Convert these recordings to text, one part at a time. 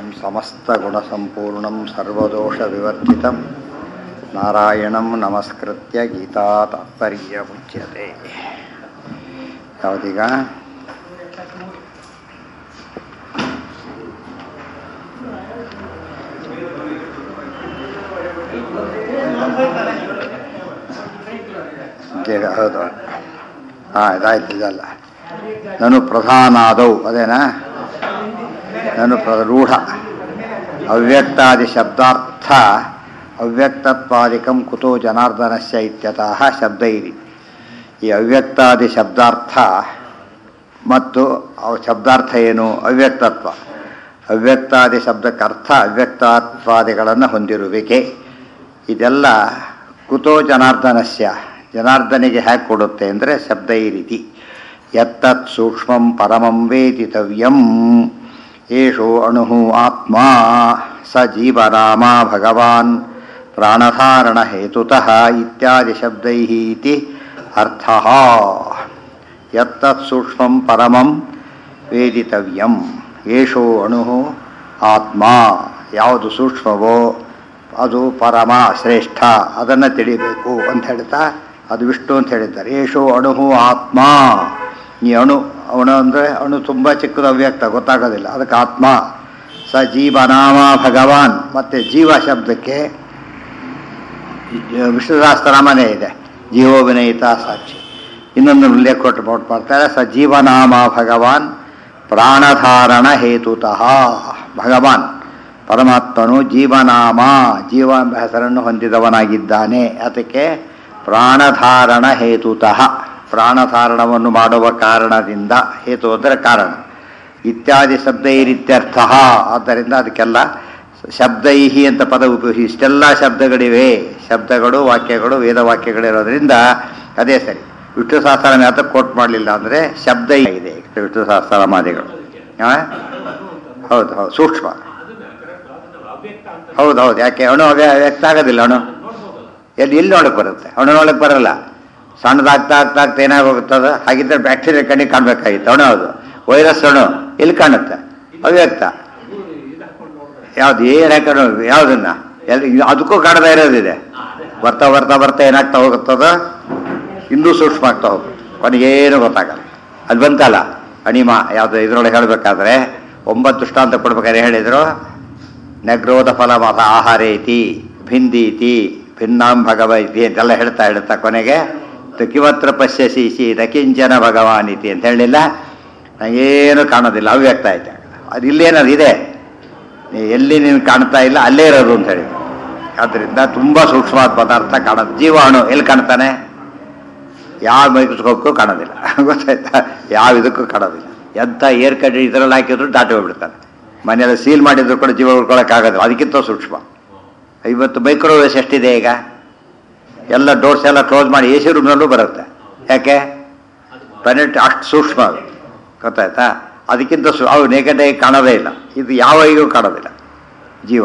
समस्तगुणसम्पूर्णं सर्वदोषविवर्जितं नारायणं नमस्कृत्य गीता तात्पर्यमुच्यते ಯಾವುದೀಗ ಈಗ ಹೌದು ಹಾಂ ಇದಾಯ್ತು ಇದಲ್ಲ ನಾನು ಪ್ರಧಾನಾದವು ಅದೇನಾ ನಾನು ಪ್ರ ರೂಢ ಅವ್ಯಕ್ತಾದಿ ಶಬ್ದಾರ್ಥ ಅವ್ಯಕ್ತತ್ವಾದಿಕಂ ಕುತೋ ಜನಾರ್ದನಸ್ಯ ಇತ್ಯತಃ ಶಬ್ದೈರಿ ಈ ಅವ್ಯಕ್ತಾದಿ ಶಬ್ದಾರ್ಥ ಮತ್ತು ಅವು ಶಬ್ದಾರ್ಥ ಏನು ಅವ್ಯಕ್ತತ್ವ ಅವ್ಯಕ್ತಾದಿ ಶಬ್ದಕ್ಕೆ ಅರ್ಥ ಅವ್ಯಕ್ತತ್ವಾದಿಗಳನ್ನು ಹೊಂದಿರುವಿಕೆ ಇದೆಲ್ಲ ಕುತೋ ಜನಾರ್ದನಸ್ಯ ಜನಾರ್ದನಿಗೆ ಹೇಗೆ ಕೊಡುತ್ತೆ ಅಂದರೆ ಶಬ್ದ ಈ ರೀತಿ ಯತ್ತತ್ ಸೂಕ್ಷ್ಮಂ ಪರಮಂ ವೇದಿತವ್ಯಂ ಏಷೋ ಅಣು ಆತ್ಮ ಸ ಜೀವರಾಮ ಭಗವಾನ್ ಪ್ರಾಣಧಾರಣ ಹೇತುತಃ ಇತ್ಯಾದಿ ಶಬ್ದೈ ಇತಿ ಅರ್ಥ ಯತ್ತತ್ ಸೂಕ್ಷ್ಮಂ ಪರಮಂ ವೇದಿತವ್ಯಂ ಏಷೋ ಅಣು ಆತ್ಮ ಯಾವುದು ಸೂಕ್ಷ್ಮವೋ ಅದು ಪರಮ ಶ್ರೇಷ್ಠ ಅದನ್ನು ತಿಳಿಬೇಕು ಅಂತ ಹೇಳ್ತಾ ಅದು ವಿಷ್ಣು ಅಂತ ಹೇಳಿದ್ದಾರೆ ಏಷೋ ಅಣು ಆತ್ಮ ಈ ಅಣು ಅಣು ಅಂದರೆ ಅಣು ತುಂಬ ಚಿಕ್ಕದು ಅವ್ಯಕ್ತ ಗೊತ್ತಾಗೋದಿಲ್ಲ ಅದಕ್ಕೆ ಆತ್ಮ ಸ ಜೀವನಾಮ ಭಗವಾನ್ ಮತ್ತು ಜೀವ ಶಬ್ದಕ್ಕೆ ವಿಷ್ಣು ಸಹಸ್ರನಾಮನೇ ಇದೆ ಜೀವೋವಿನಯಿತ ಸಾಕ್ಷಿ ಇನ್ನೊಂದು ಉಲ್ಲೇಖ ಕೊಟ್ಟು ಬೋಟ್ ಮಾಡ್ತಾರೆ ಸ ಜೀವನಾಮ ಭಗವಾನ್ ಪ್ರಾಣಧಾರಣ ಹೇತುತಃ ಭಗವಾನ್ ಪರಮಾತ್ಮನು ಜೀವನಾಮ ಜೀವ ಎಂಬ ಹೆಸರನ್ನು ಹೊಂದಿದವನಾಗಿದ್ದಾನೆ ಅದಕ್ಕೆ ಪ್ರಾಣಧಾರಣ ಹೇತುತಃ ಪ್ರಾಣಧಾರಣವನ್ನು ಮಾಡುವ ಕಾರಣದಿಂದ ಹೇತು ಅಂದರೆ ಕಾರಣ ಇತ್ಯಾದಿ ಶಬ್ದೈರಿತ್ಯರ್ಥ ಆದ್ದರಿಂದ ಅದಕ್ಕೆಲ್ಲ ಶಬ್ದೈಹಿ ಅಂತ ಪದ ಉಪಯೋಗಿಸಿ ಇಷ್ಟೆಲ್ಲ ಶಬ್ದಗಳಿವೆ ಶಬ್ದಗಳು ವಾಕ್ಯಗಳು ವೇದವಾಕ್ಯಗಳಿರೋದ್ರಿಂದ ಅದೇ ಸರಿ ವಿಷ್ಣು ಸಹಸ್ರ ಯಾತ ಕೋಟ್ ಮಾಡಲಿಲ್ಲ ಅಂದರೆ ಶಬ್ದ ಇದೆ ವಿಷ್ಣು ಸಹಸ್ರಮಾದಿಗಳು ಹೌದು ಹೌದು ಸೂಕ್ಷ್ಮ ಹೌದು ಹೌದು ಯಾಕೆ ಅಣು ವ್ಯಕ್ತ ಆಗೋದಿಲ್ಲ ಅಣು ಎಲ್ಲಿ ಎಲ್ಲಿ ನೋಡಕ್ಕೆ ಬರುತ್ತೆ ಅಣು ನೋಡಕ್ಕೆ ಬರಲ್ಲ ಸಣ್ಣದಾಗ್ತಾ ಆಗ್ತಾ ಆಗ್ತಾ ಏನಾಗೋಗುತ್ತದ ಹಾಗಿದ್ದರೆ ಬ್ಯಾಕ್ಟೀರಿಯಾ ಕಣ್ಣಿಗೆ ಕಾಣಬೇಕಾಗಿತ್ತು ಅಣು ಹೌದು ವೈರಸ್ ಅಣು ಎಲ್ಲಿ ಕಾಣುತ್ತೆ ಅವ್ಯಕ್ತ ಯಾವ್ದು ಏನು ಹಾಕೋಣ ಯಾವುದನ್ನ ಎಲ್ಲಿ ಅದಕ್ಕೂ ಕಾಣದೇ ಇರೋದಿದೆ ಬರ್ತಾ ಬರ್ತಾ ಬರ್ತಾ ಏನಾಗ್ತಾ ಹೋಗುತ್ತದ ಇನ್ನೂ ಸೂಕ್ಷ್ಮ ಆಗ್ತಾ ಹೋಗುತ್ತೆ ಕೊನೆಗೇನು ಗೊತ್ತಾಗಲ್ಲ ಅದು ಬಂತಲ್ಲ ಅಣಿಮ ಯಾವುದು ಇದರೊಳಗೆ ಹೇಳಬೇಕಾದ್ರೆ ಒಂಬತ್ತು ದೃಷ್ಟಾಂತ ಕೊಡ್ಬೇಕಾದ್ರೆ ಹೇಳಿದರು ನಗ್ರೋಧ ಫಲ ಮತ ಆಹಾರ ಐತಿ ಭಿಂದೀತಿ ಭಿನ್ನಾಂ ಭಗವ ಇತಿ ಅಂತೆಲ್ಲ ಹೇಳ್ತಾ ಹೇಳ್ತಾ ಕೊನೆಗೆ ಕಿವತ್ರ ಪಶ್ಯಸಿ ನಕಿಂಚನ ಭಗವಾನ್ ಇತಿ ಅಂತ ಹೇಳಿಲ್ಲ ನನಗೇನು ಕಾಣೋದಿಲ್ಲ ಅವ್ಯಕ್ತ ಆಯ್ತು ಅದು ಇಲ್ಲೇನದು ಇದೆ ಎಲ್ಲಿ ನೀನು ಕಾಣ್ತಾ ಇಲ್ಲ ಅಲ್ಲೇ ಇರೋದು ಅಂತ ಹೇಳಿ ಆದ್ದರಿಂದ ತುಂಬ ಸೂಕ್ಷ್ಮವಾದ ಪದಾರ್ಥ ಕಾಣೋದು ಜೀವಾಣು ಎಲ್ಲಿ ಕಾಣ್ತಾನೆ ಯಾವ ಮೈಕ್ರೋಸ್ಕೋಪ್ಗೂ ಕಾಣೋದಿಲ್ಲ ಗೊತ್ತಾಯ್ತಾ ಯಾವ ಇದಕ್ಕೂ ಕಾಣೋದಿಲ್ಲ ಎಂಥ ಏರ್ ಕಡ್ಡಿ ಇದರಲ್ಲಿ ಹಾಕಿದ್ರು ದಾಟಿ ಹೋಗ್ಬಿಡ್ತಾನೆ ಮನೆಯಲ್ಲಿ ಸೀಲ್ ಮಾಡಿದ್ರು ಕೂಡ ಜೀವ ಉಳ್ಕೊಳಕ್ಕಾಗೋದಿಲ್ಲ ಅದಕ್ಕಿಂತ ಸೂಕ್ಷ್ಮ ಇವತ್ತು ಮೈಕ್ರೋವೇವ್ಸ್ ಎಷ್ಟಿದೆ ಈಗ ಎಲ್ಲ ಡೋರ್ಸ್ ಎಲ್ಲ ಕ್ಲೋಸ್ ಮಾಡಿ ಎ ಸಿ ರೂಮ್ನಲ್ಲೂ ಬರುತ್ತೆ ಯಾಕೆ ಪ್ಲಾನೆಟ್ ಅಷ್ಟು ಸೂಕ್ಷ್ಮ ಅದು ಗೊತ್ತಾಯ್ತಾ ಅದಕ್ಕಿಂತ ಸು ಅವು ನೆಗಡೆ ಕಾಣೋದೇ ಇಲ್ಲ ಇದು ಯಾವ ಈಗೂ ಕಾಣೋದಿಲ್ಲ ಜೀವ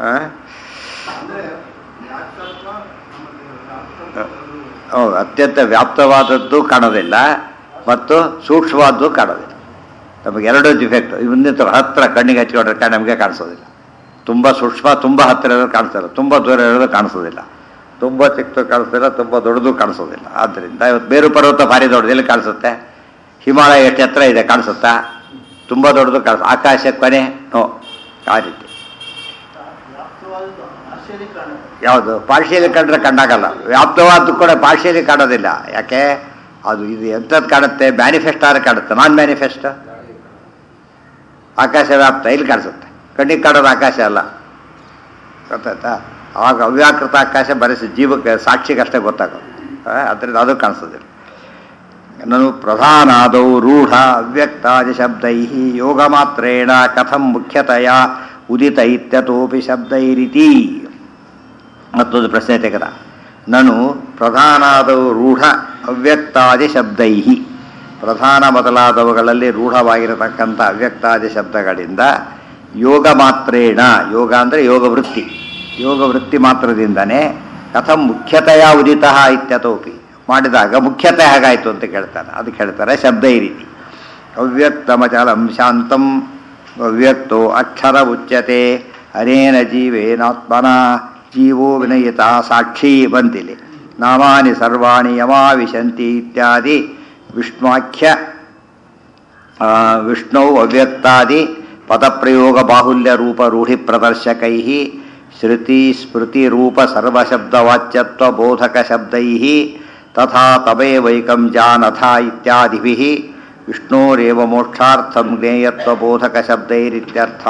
ಹೌದು ಅತ್ಯಂತ ವ್ಯಾಪ್ತವಾದದ್ದು ಕಾಣೋದಿಲ್ಲ ಮತ್ತು ಸೂಕ್ಷ್ಮವಾದ್ದು ಕಾಣೋದಿಲ್ಲ ನಮಗೆ ಎರಡೂ ಡಿಫೆಕ್ಟ್ ಮುಂದಿನ ಹತ್ತಿರ ಕಣ್ಣಿಗೆ ಹಚ್ಕೊಂಡ್ರೆ ನಮಗೆ ಕಾಣಿಸೋದಿಲ್ಲ ತುಂಬ ಸೂಕ್ಷ್ಮ ತುಂಬ ಹತ್ತಿರ ಇರೋದು ಕಾಣಿಸೋಲ್ಲ ತುಂಬ ದೂರ ಇರೋದು ಕಾಣಿಸೋದಿಲ್ಲ ತುಂಬ ಚಿಕ್ಕದು ಕಾಣಿಸೋದಿಲ್ಲ ತುಂಬ ದೊಡ್ಡದು ಕಾಣಿಸೋದಿಲ್ಲ ಆದ್ದರಿಂದ ಇವತ್ತು ಬೇರು ಪರ್ವತ ಭಾರಿ ದೊಡ್ಡದು ಎಲ್ಲಿ ಕಾಣಿಸುತ್ತೆ ಹಿಮಾಲಯ ಎಷ್ಟು ಎತ್ತರ ಇದೆ ಕಾಣಿಸುತ್ತಾ ತುಂಬ ದೊಡ್ಡದು ಕಾಣಿಸ್ ಆಕಾಶ ಕೊನೆ ನೋ ಆ ರೀತಿ ಯಾವುದು ಪಾರ್ಶಿಯಲಿ ಕಂಡ್ರೆ ಕಂಡಾಗಲ್ಲ ವ್ಯಾಪ್ತವಾದ್ದು ಕೂಡ ಪಾರ್ಶಿಯಲಿ ಕಾಣೋದಿಲ್ಲ ಯಾಕೆ ಅದು ಇದು ಎಂಥದ್ದು ಕಾಣುತ್ತೆ ಮ್ಯಾನಿಫೆಸ್ಟ್ ಆದ್ರೆ ಕಾಣುತ್ತೆ ನಾನ್ ಮ್ಯಾನಿಫೆಸ್ಟ್ ಆಕಾಶ ವ್ಯಾಪ್ತ ಇಲ್ಲಿ ಕಾಣಿಸುತ್ತೆ ಕಣ್ಣಿಗೆ ಕಾಣೋದು ಆಕಾಶ ಅಲ್ಲ ಗೊತ್ತಾಯ್ತಾ ಆಗ ಅವ್ಯಾಕೃತ ಆಕಾಶ ಬರೆಸಿ ಜೀವಕ್ಕೆ ಸಾಕ್ಷಿಗಷ್ಟೇ ಗೊತ್ತಾಗೋದು ಅದರಿಂದ ಅದು ಕಾಣಿಸೋದಿಲ್ಲ ನಾನು ಪ್ರಧಾನಾದೌ ರೂಢ ಅವ್ಯಕ್ತಾದಿ ಶಬ್ದೈ ಯೋಗ ಮಾತ್ರೇಣ ಕಥಂ ಮುಖ್ಯತೆಯ ಉದಿತ ಇತ್ಯತೋಪಿ ಶಬ್ದೈರಿತಿ ಮತ್ತೊಂದು ಪ್ರಶ್ನೆ ತೆಗೆದ ನಾನು ಪ್ರಧಾನಾದವು ರೂಢ ಅವ್ಯಕ್ತಾದಿ ಶಬ್ದೈ ಪ್ರಧಾನ ಮೊದಲಾದವುಗಳಲ್ಲಿ ರೂಢವಾಗಿರತಕ್ಕಂಥ ಅವ್ಯಕ್ತಾದಿ ಶಬ್ದಗಳಿಂದ ಯೋಗ ಮಾತ್ರೇಣ ಯೋಗ ಅಂದರೆ ಯೋಗ ವೃತ್ತಿ ಯೋಗ ವೃತ್ತಿ ಮಾತ್ರದಿಂದನೇ ಕಥಂ ಮುಖ್ಯತೆಯ ಉದಿತ ಇತ್ಯತೋಪಿ ಮಾಡಿದಾಗ ಮುಖ್ಯತೆ ಹೇಗಾಯಿತು ಅಂತ ಕೇಳ್ತಾನೆ ಅದಕ್ಕೆ ಹೇಳ್ತಾರೆ ಶಬ್ದ ಈ ರೀತಿ ಅವ್ಯಕ್ತಮಚಲಂ ಶಾಂತಂ ಅವ್ಯಕ್ತೋ ಅಕ್ಷರ ಉಚ್ಯತೆ ಅನೇನ ಜೀವೇನಾತ್ಮನ ಜೀವೋ ವಿನಯಿತ ಸಾಕ್ಷಿ ಬಂತಿಲಿ ನಾಮಾನಿ ಸರ್ವಾಣಿ ಯಮಾವಿಶಂತಿ ಇತ್ಯಾದಿ ವಿಷ್ಣುವಾಖ್ಯ ಆ, ವಿಷ್ಣು ಅವ್ಯಕ್ತಾದಿ ಪದಪ್ರಯೋಗ ಬಾಹುಲ್ಯ ರೂಪ ರೂಢಿ ಪ್ರದರ್ಶಕೈ ಶ್ರುತಿ ಸ್ಮೃತಿ ರೂಪ ಸರ್ವಶಬ್ದವಾಚ್ಯತ್ವ ಬೋಧಕ ಶಬ್ದೈ ತಥಾ ತಮೇವೈಕಂ ಜಾನಥ ಇತ್ಯಾದಿಭಿ ವಿಷ್ಣೋರೇವ ಮೋಕ್ಷಾರ್ಥಂ ಜ್ಞೇಯತ್ವ ಬೋಧಕ ಶಬ್ದೈರಿತ್ಯರ್ಥ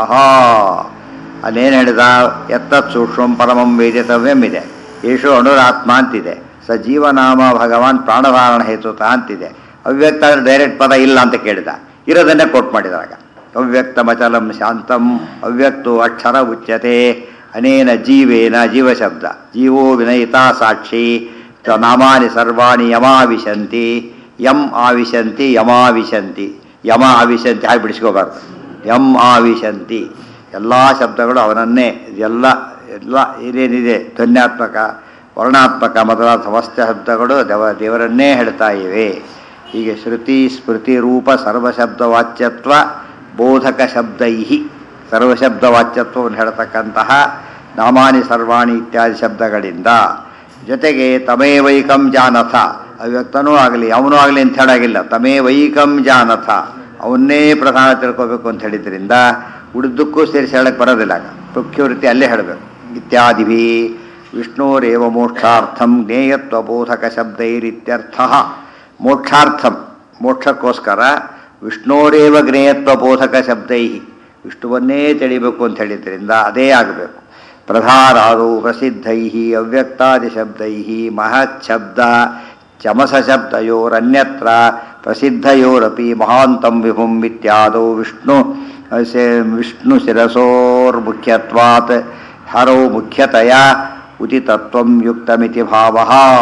ಅಲ್ಲೇನು ಹೇಳಿದ ಎತ್ತತ್ ಸೂಕ್ಷ್ಮಂ ಪರಮಂ ವೇದಿತವ್ಯಂ ಇದೆ ಯೇಷು ಅಣುರಾತ್ಮ ಅಂತಿದೆ ಸ ಜೀವನಾಮ ಭಗವಾನ್ ಪ್ರಾಣಧಾರಣ ಹೇತುತ ಅಂತಿದೆ ಅವ್ಯಕ್ತ ಅಂದ್ರೆ ಡೈರೆಕ್ಟ್ ಪದ ಇಲ್ಲ ಅಂತ ಕೇಳಿದ ಇರೋದನ್ನೇ ಕೋಟ್ ಮಾಡಿದಾಗ ಅವ್ಯಕ್ತಮಚಲಂ ಶಾಂತಂ ಅವ್ಯಕ್ತು ಅಕ್ಷರ ಉಚ್ಯತೆ ಅನೇನ ಜೀವೇನ ಜೀವಶಬ್ದ ಜೀವೋ ವಿನಯಿತ ಸಾಕ್ಷಿ ತ ನಾಮಾನಿ ಸರ್ವಾಣಿ ಯಮಾವಿಶಂತಿ ಯಂ ಆವಿಶಂತಿ ಯಮಾವಿಶಂತಿ ಯಮ ಆವಿಶಂತಿ ಹಾಗೆ ಬಿಡಿಸ್ಕೋಬಾರ್ದು ಯಂ ಆವಿಶಂತಿ ಎಲ್ಲ ಶಬ್ದಗಳು ಅವನನ್ನೇ ಎಲ್ಲ ಎಲ್ಲ ಏನೇನಿದೆ ಧ್ವನ್ಯಾತ್ಮಕ ವರ್ಣಾತ್ಮಕ ಮೊದಲಾದ ಸಮಸ್ತ ಶಬ್ದಗಳು ದೇವ ದೇವರನ್ನೇ ಹೇಳ್ತಾ ಇವೆ ಹೀಗೆ ಶ್ರುತಿ ಸ್ಮೃತಿ ರೂಪ ಸರ್ವಶಬ್ದವಾಚ್ಯತ್ವ ಬೋಧಕ ಶಬ್ದೈ ಸರ್ವಶಬ್ದವಾಚ್ಯತ್ವವನ್ನು ಹೇಳ್ತಕ್ಕಂತಹ ನಾಮಾನಿ ಸರ್ವಾಣಿ ಇತ್ಯಾದಿ ಶಬ್ದಗಳಿಂದ ಜೊತೆಗೆ ತಮೇವೈಕಂ ಜಾನಥ ಅವ್ಯಕ್ತನೂ ಆಗಲಿ ಅವನೂ ಆಗಲಿ ಅಂತ ಹೇಳಾಗಿಲ್ಲ ತಮೇವೈಕಂ ಜಾನಥ ಅವನ್ನೇ ಪ್ರಧಾನ ತಿಳ್ಕೋಬೇಕು ಅಂತ ಹೇಳಿದ್ರಿಂದ ಉಳಿದಕ್ಕೂ ಸೇರಿಸಿ ಹೇಳಕ್ಕೆ ಬರೋದಿಲ್ಲ ಆಗ ಮುಖ್ಯವೃತ್ತಿ ಅಲ್ಲೇ ಹೇಳಬೇಕು ಇತ್ಯಾದಿಭಿ ವಿಷ್ಣೋರೇವ ಮೋಕ್ಷಾರ್ಥಂ ಜ್ಞೇಯತ್ವ ಬೋಧಕ ಶಬ್ದೈರಿತ್ಯರ್ಥ ಮೋಕ್ಷಾರ್ಥಂ ಮೋಕ್ಷಕ್ಕೋಸ್ಕರ ವಿಷ್ಣೋರೇವ ಜ್ಞೇಯತ್ವ ಬೋಧಕ ಶಬ್ದೈ ವಿಷ್ಣುವನ್ನೇ ತಿಳಿಬೇಕು ಅಂತ ಹೇಳಿದ್ರಿಂದ ಅದೇ ಆಗಬೇಕು ಪ್ರಧಾರಾದೌ ಪ್ರಸಿದ್ಧೈ ಅವ್ಯಕ್ತಾದಿ ಶಬ್ದೈ ಮಹತ್ ಶಬ್ದ ಚಮಸ ಶಬ್ದಯೋರನ್ಯತ್ರ ಪ್ರಸಿದ್ಧಯೋರಪಿ ಮಹಾಂತಂ ವಿಭುಂ ಇತ್ಯಾದೌ ವಿಷ್ಣು ಸೆ- ವಿಷ್ಣು ಶಿರಸೋರ್ಮುಖ್ಯತ್ವಾತ್ ಹರೌ ಮುಖ್ಯತೆಯ ಉದಿತತ್ವಂ ಯುಕ್ತಮಿತಿ ಭಾವ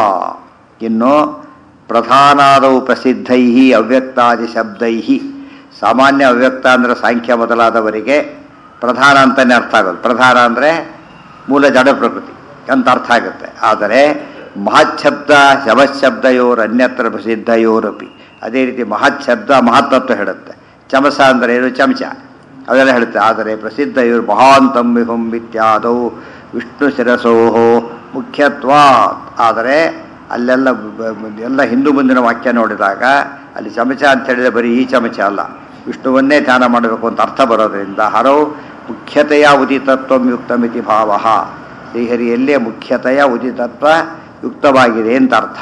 ಇನ್ನು ಪ್ರಧಾನಾದೌ ಪ್ರಸಿದ್ಧೈ ಅವ್ಯಕ್ತಾದಿ ಶಬ್ದೈ ಸಾಮಾನ್ಯ ಅವ್ಯಕ್ತ ಅಂದರೆ ಸಾಂಖ್ಯ ಮೊದಲಾದವರಿಗೆ ಪ್ರಧಾನ ಅಂತಲೇ ಅರ್ಥ ಆಗೋದು ಪ್ರಧಾನ ಅಂದರೆ ಮೂಲ ಜಡ ಪ್ರಕೃತಿ ಅಂತ ಅರ್ಥ ಆಗುತ್ತೆ ಆದರೆ ಮಹತ್ ಶಬ್ದ ಶಬಶಬ್ದಯೋರ್ ಅನ್ಯತ್ರ ಪ್ರಸಿದ್ಧಯೋರಪಿ ಅದೇ ರೀತಿ ಮಹತ್ ಶಬ್ದ ಮಹತ್ತತ್ವ ಹೇಳುತ್ತೆ ಚಮಸ ಅಂದರೆ ಏನು ಚಮಚ ಅದೆಲ್ಲ ಹೇಳುತ್ತೆ ಆದರೆ ಪ್ರಸಿದ್ಧ ಇವರು ಮಹಾಂತಂ ವಿಹುಂ ಇತ್ಯಾದೌ ವಿಷ್ಣು ಶಿರಸೋಹೋ ಮುಖ್ಯತ್ವ ಆದರೆ ಅಲ್ಲೆಲ್ಲ ಬ- ಬ- ಎಲ್ಲ ಹಿಂದೂ ಮುಂದಿನ ವಾಕ್ಯ ನೋಡಿದಾಗ ಅಲ್ಲಿ ಚಮಚ ಅಂತ ಹೇಳಿದ್ರೆ ಬರೀ ಈ ಚಮಚ ಅಲ್ಲ ವಿಷ್ಣುವನ್ನೇ ಧ್ಯಾನ ಮಾಡಬೇಕು ಅಂತ ಅರ್ಥ ಬರೋದ್ರಿಂದ ಹರೌ ಮುಖ್ಯತೆಯ ಉದಿತತ್ವ ಯುಕ್ತಮಿತಿ ಭಾವ ಶ್ರೀಹರಿಯಲ್ಲೇ ಮುಖ್ಯತೆಯ ಉದಿತತ್ವ ಯುಕ್ತವಾಗಿದೆ ಅಂತ ಅರ್ಥ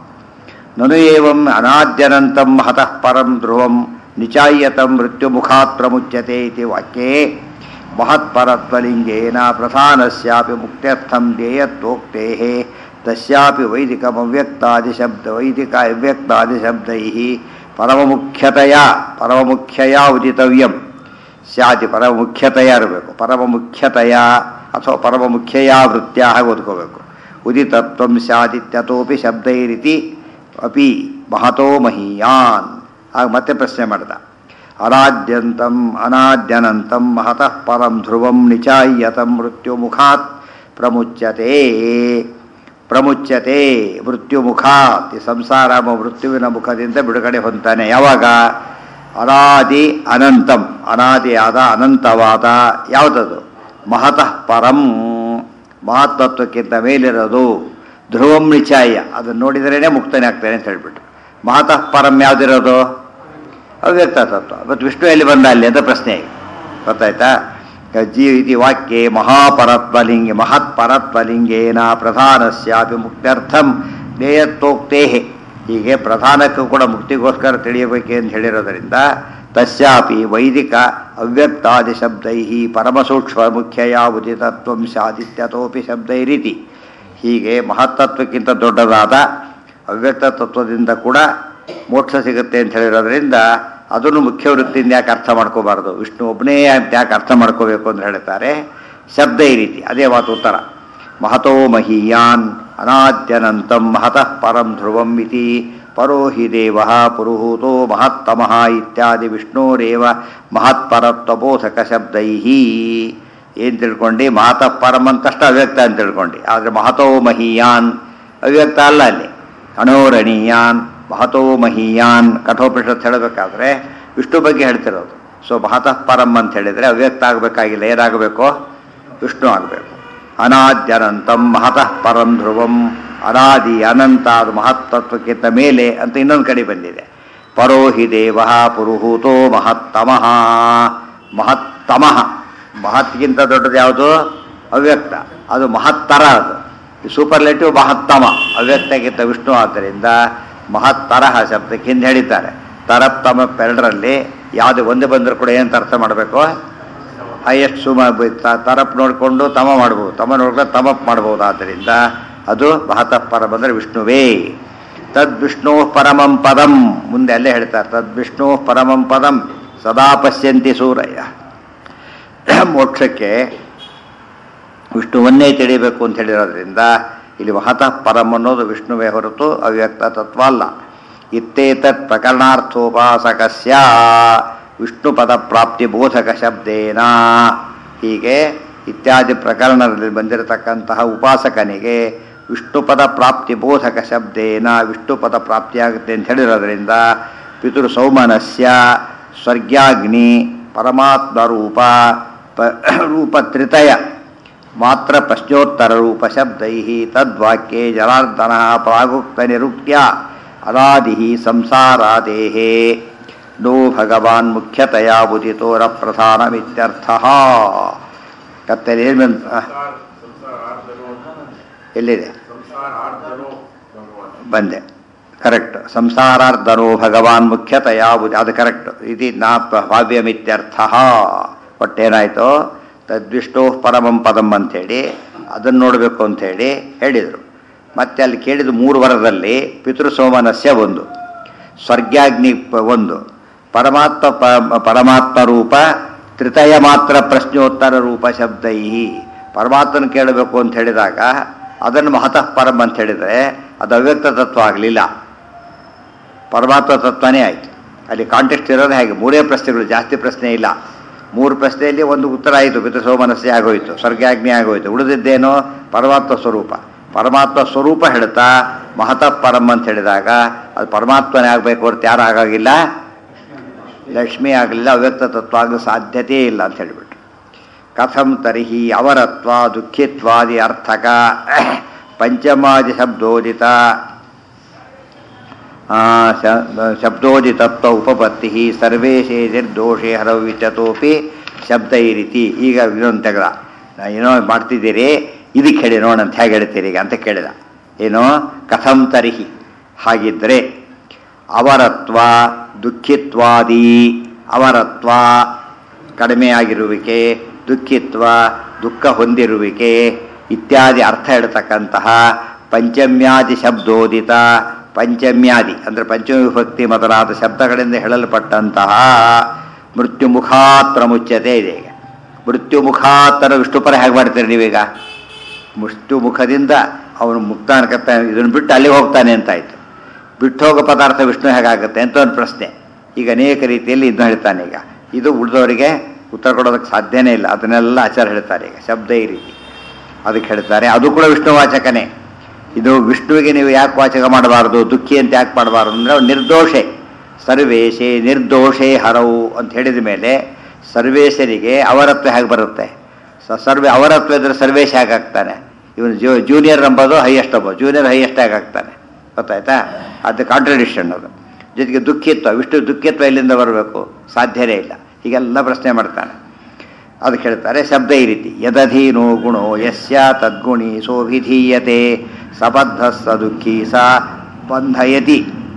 ನನು ಏವಂ ಅನಾದ್ಯನಂತಂ ಹತಃ ಪರಂ ಧ್ರುವಂ ನಿಚಾಯ್ಯತಂ ಮೃತ್ಯುಮುಖಾತ್ ಪ್ರಮುಚ್ಯತೆ ಇತಿ ವಾಕ್ಯೇ ಮಹತ್ಪರತ್ವಲಿಂಗೇನ ಪ್ರಧಾನಸ್ಯಾಪಿ ಮುಕ್ತ್ಯರ್ಥಂ ಧ್ಯೇಯತ್ವೋಕ್ತೇ ತಸ್ಯಾಪಿ ವೈದಿಕಮವ್ಯಕ್ತಾದಿಶಬ್ದ ವೈದಿಕ ಅವ್ಯಕ್ತಾದಿಶಬ್ದೈ ಪರಮಮುಖ್ಯತೆಯ ಪರಮಮುಖ್ಯಯ ಉದಿತವ್ಯಂ ಸ್ಯಾತಿ ಪರಮುಖ್ಯತೆಯ ಇರಬೇಕು ಪರಮಮುಖ್ಯತೆಯ ಅಥವಾ ಪರಮಮುಖ್ಯಯ ವೃತ್ತ್ಯಾ ಹಾಗೆ ಓದ್ಕೋಬೇಕು ಉದಿತತ್ವಂ ಸ್ಯಾದಿತ್ಯತೋಪಿ ಶಬ್ದೈರಿತಿ ಅಪಿ ಮಹತೋ ಮಹೀಯಾನ್ ಆಗ ಮತ್ತೆ ಪ್ರಶ್ನೆ ಮಾಡಿದ ಅನಾದ್ಯಂತಂ ಅನಾದ್ಯನಂತಂ ಮಹತಃ ಪರಂ ಧ್ರುವಂ ನಿಚಾಯ್ಯತಂ ಮೃತ್ಯುಮುಖಾತ್ ಪ್ರಮುಚ್ಯತೆ ಪ್ರಮುಚ್ಯತೆ ಮೃತ್ಯುಮುಖಾತ್ ಈ ಸಂಸಾರ ಎಂಬ ಮೃತ್ಯುವಿನ ಮುಖದಿಂದ ಬಿಡುಗಡೆ ಹೊಂತಾನೆ ಯಾವಾಗ ಅನಾದಿ ಅನಂತಂ ಅನಾದಿಯಾದ ಅನಂತವಾದ ಯಾವುದದು ಮಹತಃ ಪರಂ ಮಹತ್ತತ್ವಕ್ಕಿಂತ ಮೇಲಿರೋದು ಧ್ರುವಂ ನಿಚಾಯ ಅದನ್ನು ನೋಡಿದ್ರೇ ಮುಕ್ತನೇ ಆಗ್ತಾನೆ ಅಂತ ಹೇಳ್ಬಿಟ್ಟು ಮಹತಃ ಪರಂ ಯಾವುದಿರೋದು ಅವ್ಯಕ್ತ ತತ್ವ ಮತ್ತು ವಿಷ್ಣು ಎಲ್ಲಿ ಬಂದ ಅಲ್ಲಿ ಅಂತ ಪ್ರಶ್ನೆ ಈಗ ಗೊತ್ತಾಯ್ತಾ ಜೀ ಇತಿ ವಾಕ್ಯೆ ಮಹಾಪರತ್ವಲಿಂಗ ಮಹತ್ ಪರತ್ವಲಿಂಗೇನ ಪ್ರಧಾನಸ್ಯಾಪಿ ಮುಕ್ತ್ಯರ್ಥಂ ಜ್ಞೇಯತ್ವೋಕ್ತೇ ಹೀಗೆ ಪ್ರಧಾನಕ್ಕೂ ಕೂಡ ಮುಕ್ತಿಗೋಸ್ಕರ ತಿಳಿಯಬೇಕೆ ಅಂತ ಹೇಳಿರೋದರಿಂದ ತಸ್ಯಾಪಿ ವೈದಿಕ ಅವ್ಯಕ್ತಾದಿ ಶಬ್ದೈ ಪರಮಸೂಕ್ಷ್ಮ ಮುಖ್ಯಯ ಉದಿತತ್ವಂ ಸ್ಯಾದಿತ್ಯತೋಪಿ ಶಬ್ದೈರಿತಿ ಹೀಗೆ ಮಹತ್ತತ್ವಕ್ಕಿಂತ ದೊಡ್ಡದಾದ ಅವ್ಯಕ್ತ ತತ್ವದಿಂದ ಕೂಡ ಮೋಕ್ಷ ಸಿಗುತ್ತೆ ಅಂತ ಹೇಳಿರೋದ್ರಿಂದ ಅದನ್ನು ಮುಖ್ಯ ವೃತ್ತಿಯಿಂದ ಯಾಕೆ ಅರ್ಥ ಮಾಡ್ಕೋಬಾರ್ದು ವಿಷ್ಣು ಒಬ್ಬನೇ ಅಂತ ಯಾಕೆ ಅರ್ಥ ಮಾಡ್ಕೋಬೇಕು ಅಂತ ಹೇಳ್ತಾರೆ ಶಬ್ದ ಈ ರೀತಿ ಅದೇ ಮಾತು ಉತ್ತರ ಮಹತೋ ಮಹೀಯಾನ್ ಅನಾದ್ಯನಂತಂ ಮಹತಃ ಪರಂ ಧ್ರುವಂ ಇತಿ ಪರೋ ಹಿ ದೇವ ಪುರುಹೂತೋ ಮಹತ್ತಮಃ ಇತ್ಯಾದಿ ವಿಷ್ಣೋರೇವ ಮಹತ್ಪರತ್ವಬೋಧಕ ಶಬ್ದೈ ಏನು ತಿಳ್ಕೊಂಡು ಮಹತಃ ಪರಂ ಅಂತಷ್ಟು ಅವ್ಯಕ್ತ ಅಂತ ತಿಳ್ಕೊಂಡು ಆದರೆ ಮಹತೋ ಮಹೀಯಾನ್ ಅವ್ಯಕ್ತ ಅಲ್ಲ ಅಲ್ಲಿ ಅಣೋರಣೀಯಾನ್ ಮಹತೋ ಮಹೀಯಾನ್ ಕಠೋಪನಿಷತ್ ಹೇಳಬೇಕಾದ್ರೆ ವಿಷ್ಣು ಬಗ್ಗೆ ಹೇಳ್ತಿರೋದು ಸೊ ಮಹತಃ ಪರಂ ಅಂತ ಹೇಳಿದರೆ ಅವ್ಯಕ್ತ ಆಗಬೇಕಾಗಿಲ್ಲ ಏನಾಗಬೇಕು ವಿಷ್ಣು ಆಗಬೇಕು ಅನಾದ್ಯನಂತಂ ಮಹತಃ ಪರಂ ಧ್ರುವಂ ಅನಾದಿ ಅನಂತ ಅದು ಮಹತ್ತತ್ವಕ್ಕಿಂತ ಮೇಲೆ ಅಂತ ಇನ್ನೊಂದು ಕಡೆ ಬಂದಿದೆ ಪರೋಹಿ ದೇವ ಪುರುಹೂತೋ ಮಹತ್ತಮಃ ಮಹತ್ತಮಃ ಮಹತ್ಗಿಂತ ದೊಡ್ಡದು ಯಾವುದು ಅವ್ಯಕ್ತ ಅದು ಮಹತ್ತರ ಅದು ಸೂಪರ್ಲೆಟಿವ್ ಮಹತ್ತಮ ಅವ್ಯಕ್ತಕ್ಕಿಂತ ವಿಷ್ಣು ಆದ್ದರಿಂದ ಮಹತ್ತರಹ ಶಬ್ದಕ್ಕೆ ಹಿಂದೆ ಹೇಳಿದ್ದಾರೆ ತರಪ್ತಮ ಎರಡರಲ್ಲಿ ಯಾವುದು ಒಂದೇ ಬಂದರೂ ಕೂಡ ಏನಂತ ಅರ್ಥ ಮಾಡಬೇಕು ಹೈಯೆಸ್ಟ್ ಸುಮ ತರಪ್ ನೋಡಿಕೊಂಡು ತಮ ಮಾಡ್ಬೋದು ತಮ ನೋಡ್ಕೊಂಡು ತಮಪ್ ಮಾಡ್ಬೋದು ಆದ್ದರಿಂದ ಅದು ಮಹತಃ ಪರ ಬಂದರೆ ವಿಷ್ಣುವೇ ತದ್ ವಿಷ್ಣು ಪರಮಂ ಪದಂ ಮುಂದೆ ಅಲ್ಲೇ ಹೇಳ್ತಾರೆ ತದ್ ವಿಷ್ಣು ಪರಮಂ ಪದಂ ಸದಾ ಪಶ್ಯಂತಿ ಸೂರಯ್ಯ ಮೋಕ್ಷಕ್ಕೆ ವಿಷ್ಣುವನ್ನೇ ತಿಳಿಯಬೇಕು ಅಂತ ಹೇಳಿರೋದ್ರಿಂದ ಇಲ್ಲಿ ಮಹತಃ ಪರಂ ಅನ್ನೋದು ವಿಷ್ಣುವೇ ಹೊರತು ಅವ್ಯಕ್ತ ತತ್ವ ಅಲ್ಲ ಇತ್ತೇತತ್ ಪ್ರಕರಣಾರ್ಥೋಪಾಸಕಸ್ಯ ವಿಷ್ಣು ಪದ ಪ್ರಾಪ್ತಿ ಬೋಧಕ ಶಬ್ದೇನ ಹೀಗೆ ಇತ್ಯಾದಿ ಪ್ರಕರಣದಲ್ಲಿ ಬಂದಿರತಕ್ಕಂತಹ ಉಪಾಸಕನಿಗೆ ವಿಷ್ಣು ಪದ ಪ್ರಾಪ್ತಿ ಬೋಧಕ ಶಬ್ದೇನ ವಿಷ್ಣು ಪದ ಪ್ರಾಪ್ತಿಯಾಗುತ್ತೆ ಅಂತ ಹೇಳಿರೋದ್ರಿಂದ ಪಿತೃ ಸೌಮನಸ್ಯ ಸ್ವರ್ಗ್ಯಾಗ್ನಿ ಪರಮಾತ್ಮ ರೂಪ ಪ ರೂಪ ತ್ರಿತಯ ಮಾತ್ರ ಪ್ರಶ್ನೋತ್ತರ ರೂಪ ಶಬ್ದೈ ತದ್ವಾಕ್ಯೆ ಜನಾರ್ದನ ಪ್ರಾಗುಕ್ತ ನಿರುಕ್ತ್ಯ ಅನಾದಿ ಸಂಸಾರಾದೇಹೇ ನೋ ಭಗವಾನ್ ಮುಖ್ಯತೆಯ ಬುಧಿತೋರ ಪ್ರಧಾನಮಿತ್ಯರ್ಥ ಕತ್ತಲೆ ಏನು ಬಂತು ಆ, ಎಲ್ಲಿದೆ ಬಂದೆ ಕರೆಕ್ಟ್ ಸಂಸಾರಾರ್ಧನೋ ಭಗವಾನ್ ಮುಖ್ಯತೆಯ ಬುದ್ಧಿ ಅದು ಕರೆಕ್ಟ್ ಇದು ನಾ ಭಾವ್ಯಮಿತ್ಯರ್ಥ ಒಟ್ಟೇನಾಯಿತು ತದ್ವಿಷ್ಣು ಪರಮಂ ಪದಂ ಅಂಥೇಳಿ ಅದನ್ನು ನೋಡಬೇಕು ಅಂಥೇಳಿ ಹೇಳಿದರು ಮತ್ತೆ ಅಲ್ಲಿ ಕೇಳಿದ ಮೂರು ವರದಲ್ಲಿ ಪಿತೃಸೋಮನಸ್ಯ ಒಂದು ಸ್ವರ್ಗ್ಯಾಗ್ನಿ ಪ- ಒಂದು ಪರಮಾತ್ಮ ಪ- ಪರಮಾತ್ಮ ರೂಪ ತ್ರಿತಯ ಮಾತ್ರ ಪ್ರಶ್ನೋತ್ತರ ರೂಪ ಶಬ್ದೈ ಪರಮಾತ್ಮನ ಕೇಳಬೇಕು ಅಂತ ಹೇಳಿದಾಗ ಅದನ್ನು ಮಹತಃ ಪರಂ ಅಂತ ಹೇಳಿದರೆ ಅದು ಅವ್ಯಕ್ತ ತತ್ವ ಆಗಲಿಲ್ಲ ಪರಮಾತ್ಮ ತತ್ವನೇ ಆಯಿತು ಅಲ್ಲಿ ಕಾಂಟೆಕ್ಸ್ಟ್ ಇರೋದು ಹೇಗೆ ಮೂರೇ ಪ್ರಶ್ನೆಗಳು ಜಾಸ್ತಿ ಪ್ರಶ್ನೆ ಇಲ್ಲ ಮೂರು ಪ್ರಶ್ನೆಯಲ್ಲಿ ಒಂದು ಉತ್ತರ ಆಯಿತು ಪಿತೃಸೋಮನಸ್ಸೆ ಆಗೋಯಿತು ಸ್ವರ್ಗಾಗ್ನಿ ಆಗೋಯಿತು ಉಳಿದಿದ್ದೇನೋ ಪರಮಾತ್ಮ ಸ್ವರೂಪ ಪರಮಾತ್ಮ ಸ್ವರೂಪ ಹೇಳ್ತಾ ಮಹತಃ ಪರಂ ಅಂತ ಹೇಳಿದಾಗ ಅದು ಪರಮಾತ್ಮನೇ ಆಗಬೇಕು ಹೊರತು ಯಾರು ಆಗಾಗಿಲ್ಲ ಲಕ್ಷ್ಮಿ ಆಗಲಿಲ್ಲ ಅವ್ಯಕ್ತ ತತ್ವ ಆಗಲು ಸಾಧ್ಯತೆ ಇಲ್ಲ ಅಂತ ಹೇಳಿಬಿಟ್ರು ಕಥಂ ತರ್ಹಿ ಅವರತ್ವ ದುಃಖಿತ್ವಾದಿ ಅರ್ಥಕ ಪಂಚಮಾದಿ ಶಬ್ದೋದಿತ ಆ, ಶ- ಶಬ್ದೋದಿತತ್ವ ಉಪಪತ್ತಿ ಸರ್ವೇಶೇ ನಿರ್ದೋಷೇ ಹರವಿಚತೋಪಿ ಶಬ್ದ ಈ ರೀತಿ ಈಗ ಇನ್ನೊಂದು ತೆಗೆದ ನಾ ಏನೋ ಮಾಡ್ತಿದ್ದೀರಿ ಇದಕ್ಕೆ ಹೇಳಿ ನೋಡೋಣ ಅಂತ ಹೇಗೆ ಹೇಳ್ತೀರಿ ಈಗ ಅಂತ ಕೇಳಿದ ಏನೋ ಕಥಂ ತರ್ಹಿ ಹಾಗಿದ್ರೆ ಅವರತ್ವ ದುಃಖಿತ್ವಾದಿ ಅವರತ್ವ ಕಡಿಮೆಯಾಗಿರುವಿಕೆ ದುಃಖಿತ್ವ ದುಃಖ ಹೊಂದಿರುವಿಕೆ ಇತ್ಯಾದಿ ಅರ್ಥ ಹೇಳ್ತಕ್ಕಂತಹ ಪಂಚಮ್ಯಾದಿ ಶಬ್ದೋದಿತ ಪಂಚಮ್ಯಾದಿ ಅಂದರೆ ಪಂಚಮ ವಿಭಕ್ತಿ ಮೊದಲಾದ ಶಬ್ದಗಳಿಂದ ಹೇಳಲ್ಪಟ್ಟಂತಹ ಮೃತ್ಯು ಮುಖಾತ್ರ ಮುಚ್ಚತೆ ಇದೆ ಈಗ ಮೃತ್ಯು ಮುಖಾತ್ತರ ವಿಷ್ಣುಪರ ಹೇಗೆ ಮಾಡ್ತೀರಿ ನೀವೀಗ ಮೃತ್ಯು ಮುಖದಿಂದ ಅವನು ಮುಕ್ತಾನಕತ್ತ ಇದನ್ನು ಬಿಟ್ಟು ಅಲ್ಲಿಗೆ ಹೋಗ್ತಾನೆ ಅಂತಾಯ್ತು ಬಿಟ್ಟು ಹೋಗೋ ಪದಾರ್ಥ ವಿಷ್ಣು ಹೇಗಾಗುತ್ತೆ ಅಂತ ಒಂದು ಪ್ರಶ್ನೆ ಈಗ ಅನೇಕ ರೀತಿಯಲ್ಲಿ ಇದನ್ನ ಹೇಳ್ತಾನೆ ಈಗ ಇದು ಉಳಿದವರಿಗೆ ಉತ್ತರ ಕೊಡೋದಕ್ಕೆ ಸಾಧ್ಯನೇ ಇಲ್ಲ ಅದನ್ನೆಲ್ಲ ಆಚಾರ ಹೇಳ್ತಾರೆ ಈಗ ಶಬ್ದ ಈ ರೀತಿ ಅದಕ್ಕೆ ಹೇಳ್ತಾರೆ ಅದು ಕೂಡ ವಿಷ್ಣು ವಾಚಕನೇ ಇದು ವಿಷ್ಣುವಿಗೆ ನೀವು ಯಾಕೆ ವಾಚಕ ಮಾಡಬಾರ್ದು ದುಃಖಿ ಅಂತ ಯಾಕೆ ಮಾಡಬಾರ್ದು ಅಂದರೆ ಅವ್ನು ನಿರ್ದೋಷೆ ಸರ್ವೇಶೇ ನಿರ್ದೋಷೇ ಹರವು ಅಂತ ಹೇಳಿದ ಮೇಲೆ ಸರ್ವೇಶರಿಗೆ ಅವರತ್ವ ಹೇಗೆ ಬರುತ್ತೆ ಸ ಸರ್ವೆ ಅವರತ್ವ ಇದ್ರೆ ಸರ್ವೇಶ ಹೇಗೆ ಆಗ್ತಾನೆ ಇವನು ಜೂ ಜೂನಿಯರ್ ಎಂಬುದು ಹೈಯೆಸ್ಟ್ ಎಂಬುದು ಜೂನಿಯರ್ ಹೈಯೆಸ್ಟ್ ಹೇಗೆ ಆಗ್ತಾನೆ ಗೊತ್ತಾಯ್ತಾ ಅದು ಕಾಂಟ್ರಡಿಕ್ಷನ್ ಅದು ಜೊತೆಗೆ ದುಃಖಿತ್ವ ವಿಷ್ಣು ದುಃಖಿತ್ವ ಎಲ್ಲಿಂದ ಬರಬೇಕು ಸಾಧ್ಯನೇ ಇಲ್ಲ ಹೀಗೆಲ್ಲ ಪ್ರಶ್ನೆ ಮಾಡ್ತಾನೆ ಅದಕ್ಕೆ ಹೇಳ್ತಾರೆ ಶಬ್ದ ಈ ರೀತಿ ಯದಧೀನೋ ಗುಣೋ ಯಸ್ಯ ತದ್ಗುಣಿ ಸೋಭಿಧೀಯತೆ ಸಬದ್ಧ ಸ ದುಃಖಿ ಸ ಬಂಧಯತಿ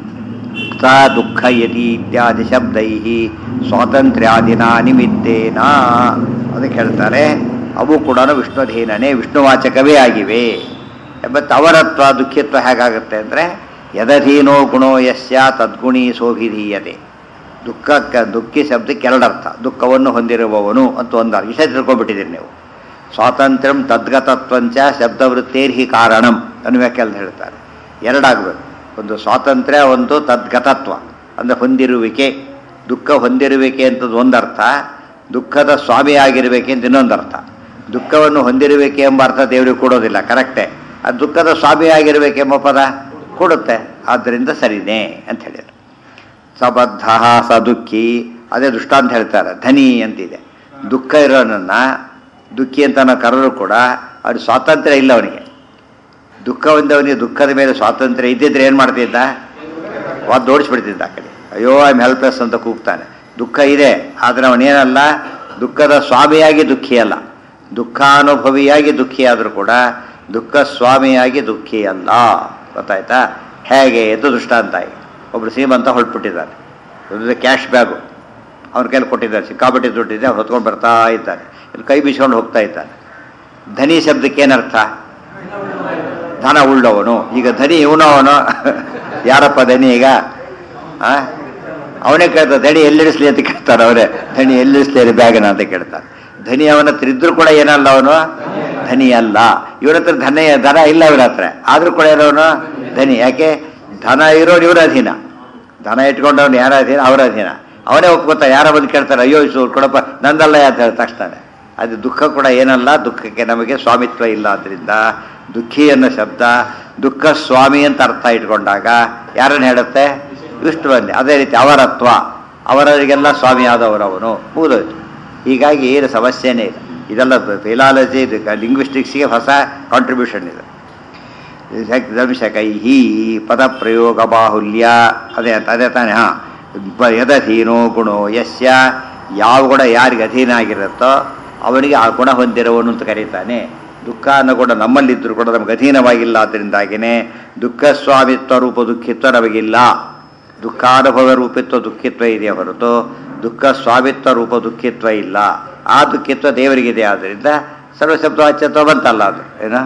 ಸ ದುಃಖಯತಿ ಇತ್ಯಾದಿ ಶಬ್ದೈ ಸ್ವಾತಂತ್ರ್ಯಾದಿನ ನಿಮಿತ್ತೇನ ಅದಕ್ಕೆ ಹೇಳ್ತಾರೆ ಅವು ಕೂಡ ವಿಷ್ಣುಧೀನನೇ ವಿಷ್ಣುವಾಚಕವೇ ಆಗಿವೆ ಮತ್ತು ಅವರತ್ವ ದುಃಖಿತ್ವ ಹೇಗಾಗುತ್ತೆ ಅಂದರೆ ಯದಧೀನೋ ಗುಣೋ ಯಸ್ಯ ತದ್ಗುಣಿ ಸೋಭಿಧೀಯತೆ ದುಃಖಕ್ಕೆ ದುಃಖಿ ಶಬ್ದಕ್ಕೆ ಎರಡರ್ಥ ದುಃಖವನ್ನು ಹೊಂದಿರುವವನು ಅಂತ ಒಂದು ಅರ್ಥ ಇಷ್ಟೇ ತಿಳ್ಕೊಂಡ್ಬಿಟ್ಟಿದ್ದೀರಿ ನೀವು ಸ್ವಾತಂತ್ರ್ಯಂ ತದ್ಗತತ್ವಂಚ ಶಬ್ದವೃತ್ತೇರ್ಹಿ ಕಾರಣಂ ಅನ್ನುವ್ಯಾಕೆ ಅಂತ ಹೇಳ್ತಾರೆ ಎರಡಾಗಬೇಕು ಒಂದು ಸ್ವಾತಂತ್ರ್ಯ ಒಂದು ತದ್ಗತತ್ವ ಅಂದರೆ ಹೊಂದಿರುವಿಕೆ ದುಃಖ ಹೊಂದಿರುವಿಕೆ ಅಂತದ್ದು ಒಂದರ್ಥ ದುಃಖದ ಸ್ವಾಮಿಯಾಗಿರಬೇಕೆ ಅಂತ ಇನ್ನೊಂದು ಅರ್ಥ ದುಃಖವನ್ನು ಹೊಂದಿರುವಿಕೆ ಎಂಬ ಅರ್ಥ ದೇವರಿಗೆ ಕೊಡೋದಿಲ್ಲ ಕರೆಕ್ಟೇ ಆ ದುಃಖದ ಸ್ವಾಮಿಯಾಗಿರಬೇಕೆಂಬ ಪದ ಕೊಡುತ್ತೆ ಆದ್ದರಿಂದ ಸರಿನೇ ಅಂತ ಹೇಳಿದ್ರು ಸಬದ್ಧ ಸ ದುಃಖಿ ಅದೇ ದುಷ್ಟ ಅಂತ ಹೇಳ್ತಾರೆ ಧನಿ ಅಂತಿದೆ ದುಃಖ ಇರೋನನ್ನ ದುಃಖಿ ಅಂತ ನಾವು ಕರೆದ್ರು ಕೂಡ ಅವ್ರಿಗೆ ಸ್ವಾತಂತ್ರ್ಯ ಇಲ್ಲ ಅವನಿಗೆ ದುಃಖವಿಂದವನಿಗೆ ದುಃಖದ ಮೇಲೆ ಸ್ವಾತಂತ್ರ್ಯ ಇದ್ದಿದ್ರೆ ಏನು ಮಾಡ್ತಿದ್ದ ಒದ್ದು ಓಡಿಸ್ಬಿಡ್ತಿದ್ದ ಆ ಕಡೆ ಅಯ್ಯೋ ಐ ಆಮ್ ಹೆಲ್ಪ್ಲೆಸ್ ಅಂತ ಕೂಗ್ತಾನೆ ದುಃಖ ಇದೆ ಆದರೆ ಅವನೇನಲ್ಲ ದುಃಖದ ಸ್ವಾಮಿಯಾಗಿ ದುಃಖಿ ಅಲ್ಲ ದುಃಖಾನುಭವಿಯಾಗಿ ದುಃಖಿ ಆದರೂ ಕೂಡ ದುಃಖ ಸ್ವಾಮಿಯಾಗಿ ದುಃಖಿ ಅಲ್ಲ ಗೊತ್ತಾಯ್ತಾ ಹೇಗೆ ಎದ್ದು ದೃಷ್ಟಾಂತ ಆಗಿ ಒಬ್ಬರು ಶ್ರೀಮಂತ ಹೊರಟ್ಬಿಟ್ಟಿದ್ದಾನೆ ಒಂದು ಕ್ಯಾಶ್ ಬ್ಯಾಗು ಅವ್ರ ಕೈಲಿ ಕೊಟ್ಟಿದ್ದಾರೆ ಸಿಕ್ಕಾಪಟ್ಟೆ ದುಡ್ಡಿದೆ ಅವ್ರು ಹೊತ್ಕೊಂಡು ಬರ್ತಾ ಇದ್ದಾನೆ ಇಲ್ಲಿ ಕೈ ಬೀಸ್ಕೊಂಡು ಹೋಗ್ತಾ ಇದ್ದಾನೆ ಧನಿ ಶಬ್ದಕ್ಕೆ ಏನರ್ಥ ಧನ ಉಳ್ಳವನು ಈಗ ಧನಿ ಇವನವನು ಯಾರಪ್ಪ ಧನಿ ಈಗ ಆ? ಅವನೇ ಕೇಳ್ತಾರೆ ಧನಿ ಎಲ್ಲಿಡಿಸ್ಲಿ ಅಂತ ಕೇಳ್ತಾರೆ ಅವರೇ ಧನಿ ಎಲ್ಲಿಡಿಸ್ಲಿ ಬ್ಯಾಗನ ಅಂತ ಕೇಳ್ತಾರೆ ಧನಿ ಅವನ ಹತ್ರ ಇದ್ರೂ ಕೂಡ ಏನಲ್ಲ ಅವನು ಧನಿ ಅಲ್ಲ ಇವನ ಹತ್ರ ಧನ ಧನ ಇಲ್ಲ ಇವನ ಹತ್ರ ಆದ್ರೂ ಕೂಡ ಏನವನು ಧನಿ ಯಾಕೆ ಧನ ಇರೋನು ಇವರ ಅಧೀನ ಧನ ಇಟ್ಕೊಂಡವನು ಯಾರ ಅಧೀನ ಅವರ ಅಧೀನ ಅವನೇ ಒಪ್ಕೋತಾರೆ ಯಾರ ಬಂದು ಕೇಳ್ತಾರೆ ಅಯ್ಯೋ ಇಸು ಕೊಡಪ್ಪ ನಂದಲ್ಲ ಅಂತ ಹೇಳಿ ತಕ್ಷಣ ಅದು ದುಃಖ ಕೂಡ ಏನಲ್ಲ ದುಃಖಕ್ಕೆ ನಮಗೆ ಸ್ವಾಮಿತ್ವ ಇಲ್ಲ ಆದ್ದರಿಂದ ದುಃಖಿ ಅನ್ನೋ ಶಬ್ದ ದುಃಖ ಸ್ವಾಮಿ ಅಂತ ಅರ್ಥ ಇಟ್ಕೊಂಡಾಗ ಯಾರನ್ನು ಹೇಳುತ್ತೆ ವಿಷ್ಣುವನ್ನೇ ಅದೇ ರೀತಿ ಅವರತ್ವ ಅವರವರಿಗೆಲ್ಲ ಸ್ವಾಮಿ ಆದವರವನು ಮುಗಿದೋಯ್ತು ಹೀಗಾಗಿ ಏನು ಸಮಸ್ಯೆನೇ ಇಲ್ಲ ಇದೆಲ್ಲ ಫಿಲಾಲಜಿ ಲಿಂಗ್ವಿಸ್ಟಿಕ್ಸ್ಗೆ ಹೊಸ ಕಾಂಟ್ರಿಬ್ಯೂಷನ್ ಇದೆ ದಂಶಕೈ ಪದ ಪ್ರಯೋಗ ಬಾಹುಲ್ಯ ಅದೇ ಅದೇ ತಾನೆ ಹಾ ಬ- ಯದಧೀನೋ ಗುಣೋ ಯಸ್ಯ ಯಾವ ಗುಣ ಯಾರಿಗೆ ಅಧೀನ ಆಗಿರುತ್ತೋ ಅವನಿಗೆ ಆ ಗುಣ ಹೊಂದಿರುವನು ಅಂತ ಕರೀತಾನೆ ದುಃಖ ಅನ್ನೋ ಗುಣ ನಮ್ಮಲ್ಲಿದ್ದರೂ ಕೂಡ ನಮಗೆ ಅಧೀನವಾಗಿಲ್ಲ ಅದರಿಂದಾಗಿನೇ ದುಃಖ ಸ್ವಾಮಿತ್ವ ರೂಪ ದುಃಖಿತ್ವ ನಮಗಿಲ್ಲ ದುಃಖಾನುಭವ ರೂಪಿತ್ವ ದುಃಖಿತ್ವ ಇದೆಯೇ ಹೊರತು ದುಃಖ ಸ್ವಾಮಿತ್ವ ರೂಪ ದುಃಖಿತ್ವ ಇಲ್ಲ ಆ ದುಃಖಿತ್ವ ದೇವರಿಗಿದೆ ಆದ್ದರಿಂದ ಸರ್ವಶಬ್ದ ವಾಚ್ಯತ್ವ ಬಂತಲ್ಲ ಅದು ಏನೋ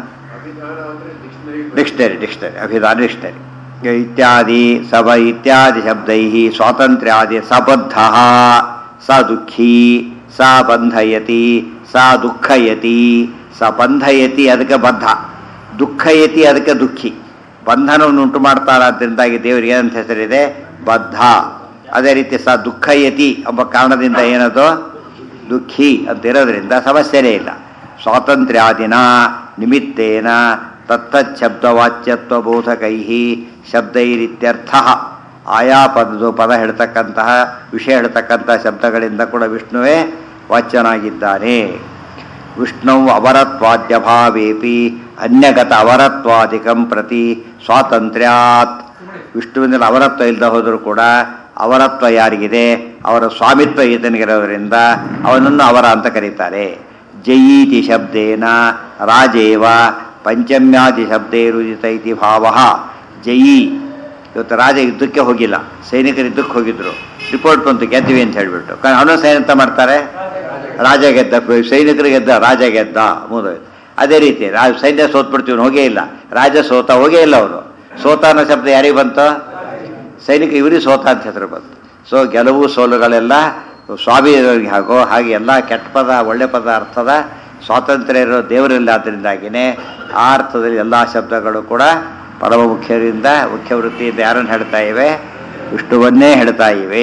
ಡಿಕ್ಷನರಿ ಡಿಕ್ಷನರಿ ಅಭಿಧಾನ ಡಿಕ್ಷನರಿ ಇತ್ಯಾದಿ ಸಬ ಇತ್ಯಾದಿ ಶಬ್ದೈ ಸ್ವಾತಂತ್ರ್ಯಾದಿ ಸಬದ್ಧ ಸ ದುಃಖಿ ಸ ಬಂಧಯತಿ ಸ ದುಃಖಯತಿ ಸ ಬಂಧಯತಿ ಅದಕ್ಕೆ ಬದ್ಧ ದುಃಖಯತಿ ಅದಕ್ಕೆ ದುಃಖಿ ಬಂಧನವನ್ನು ಉಂಟು ಮಾಡ್ತಾರ ಅದರಿಂದಾಗಿ ದೇವರಿಗೆ ಏನಂತ ಹೆಸರಿದೆ ಬದ್ಧ ಅದೇ ರೀತಿ ಸ ದುಃಖಯತಿ ಎಂಬ ಕಾರಣದಿಂದ ಏನದು ದುಃಖಿ ಅಂತ ಇರೋದ್ರಿಂದ ಸಮಸ್ಯೆನೇ ಇಲ್ಲ ಸ್ವಾತಂತ್ರ್ಯಾದಿನ ನಿಮಿತ್ತೇನ ತತ್ತಚ್ಛಬ್ದವಾಚ್ಯತ್ವ ಬೋಧಕೈ ಶಬ್ದೈರಿತ್ಯರ್ಥ ಆಯಾ ಪದದು ಪದ ಹೇಳ್ತಕ್ಕಂತಹ ವಿಷಯ ಹೇಳ್ತಕ್ಕಂತಹ ಶಬ್ದಗಳಿಂದ ಕೂಡ ವಿಷ್ಣುವೇ ವಾಚ್ಯನಾಗಿದ್ದಾನೆ ವಿಷ್ಣು ಅವರತ್ವಾದ್ಯಭಾವೇಪಿ ಅನ್ಯಗತ ಅವರತ್ವಾದಿಕಂ ಪ್ರತಿ ಸ್ವಾತಂತ್ರ್ಯಾತ್ ವಿಷ್ಣುವಿನಲ್ಲಿ ಅವರತ್ವ ಇಲ್ಲದೆ ಹೋದರೂ ಕೂಡ ಅವರತ್ವ ಯಾರಿಗಿದೆ ಅವರ ಸ್ವಾಮಿತ್ವ ಈತನಿಗಿರೋದ್ರಿಂದ ಅವನನ್ನು ಅವರ ಅಂತ ಕರೀತಾರೆ ಜಯೀತಿ ಶಬ್ದೇನ ರಾಜೇವ ಪಂಚಮ್ಯಾದಿ ಶಬ್ದೇ ರುಜಿತ ಇತಿ ಭಾವ ಜಯಿ ಇವತ್ತು ರಾಜ ಯುದ್ಧಕ್ಕೆ ಹೋಗಿಲ್ಲ ಸೈನಿಕರು ಯುದ್ಧಕ್ಕೆ ಹೋಗಿದ್ರು ರಿಪೋರ್ಟ್ ಬಂತು ಗೆದ್ದಿವಿ ಅಂತ ಹೇಳ್ಬಿಟ್ಟು ಕಾರಣ ಅವನು ಸೈನ್ ಅಂತ ಮಾಡ್ತಾರೆ ರಾಜ ಗೆದ್ದ ಸೈನಿಕರು ಗೆದ್ದ ರಾಜ ಗೆದ್ದ ಮುಗಿದೋಯ್ತು ಅದೇ ರೀತಿ ರಾಜ ಸೈನ್ಯ ಸೋತ್ಬಿಡ್ತೀವಿ ಹೋಗೇ ಇಲ್ಲ ರಾಜ ಸೋತ ಹೋಗೇ ಇಲ್ಲ ಅವನು ಸೋತ ಅನ್ನೋ ಶಬ್ದ ಯಾರಿಗೆ ಬಂತು ಸೈನಿಕ ಇವರಿಗೆ ಸೋತ ಅಂತ ಹೆಸರು ಬಂತು ಸೊ ಗೆಲುವು ಸೋಲುಗಳೆಲ್ಲ ಸ್ವಾಮಿ ಹಾಗೋ ಹಾಗೆ ಎಲ್ಲ ಕೆಟ್ಟ ಪದ ಒಳ್ಳೆ ಪದ ಅರ್ಥದ ಸ್ವಾತಂತ್ರ್ಯ ಇರೋ ದೇವರಿಲ್ಲ ಆದ್ದರಿಂದಾಗಿನೇ ಆ ಅರ್ಥದಲ್ಲಿ ಎಲ್ಲ ಶಬ್ದಗಳು ಕೂಡ ಪರಮ ಮುಖ್ಯರಿಂದ ಮುಖ್ಯ ವೃತ್ತಿಯಿಂದ ಯಾರನ್ನು ಹೇಳ್ತಾ ಇವೆ ವಿಷ್ಣುವನ್ನೇ ಹೇಳ್ತಾ ಇವೆ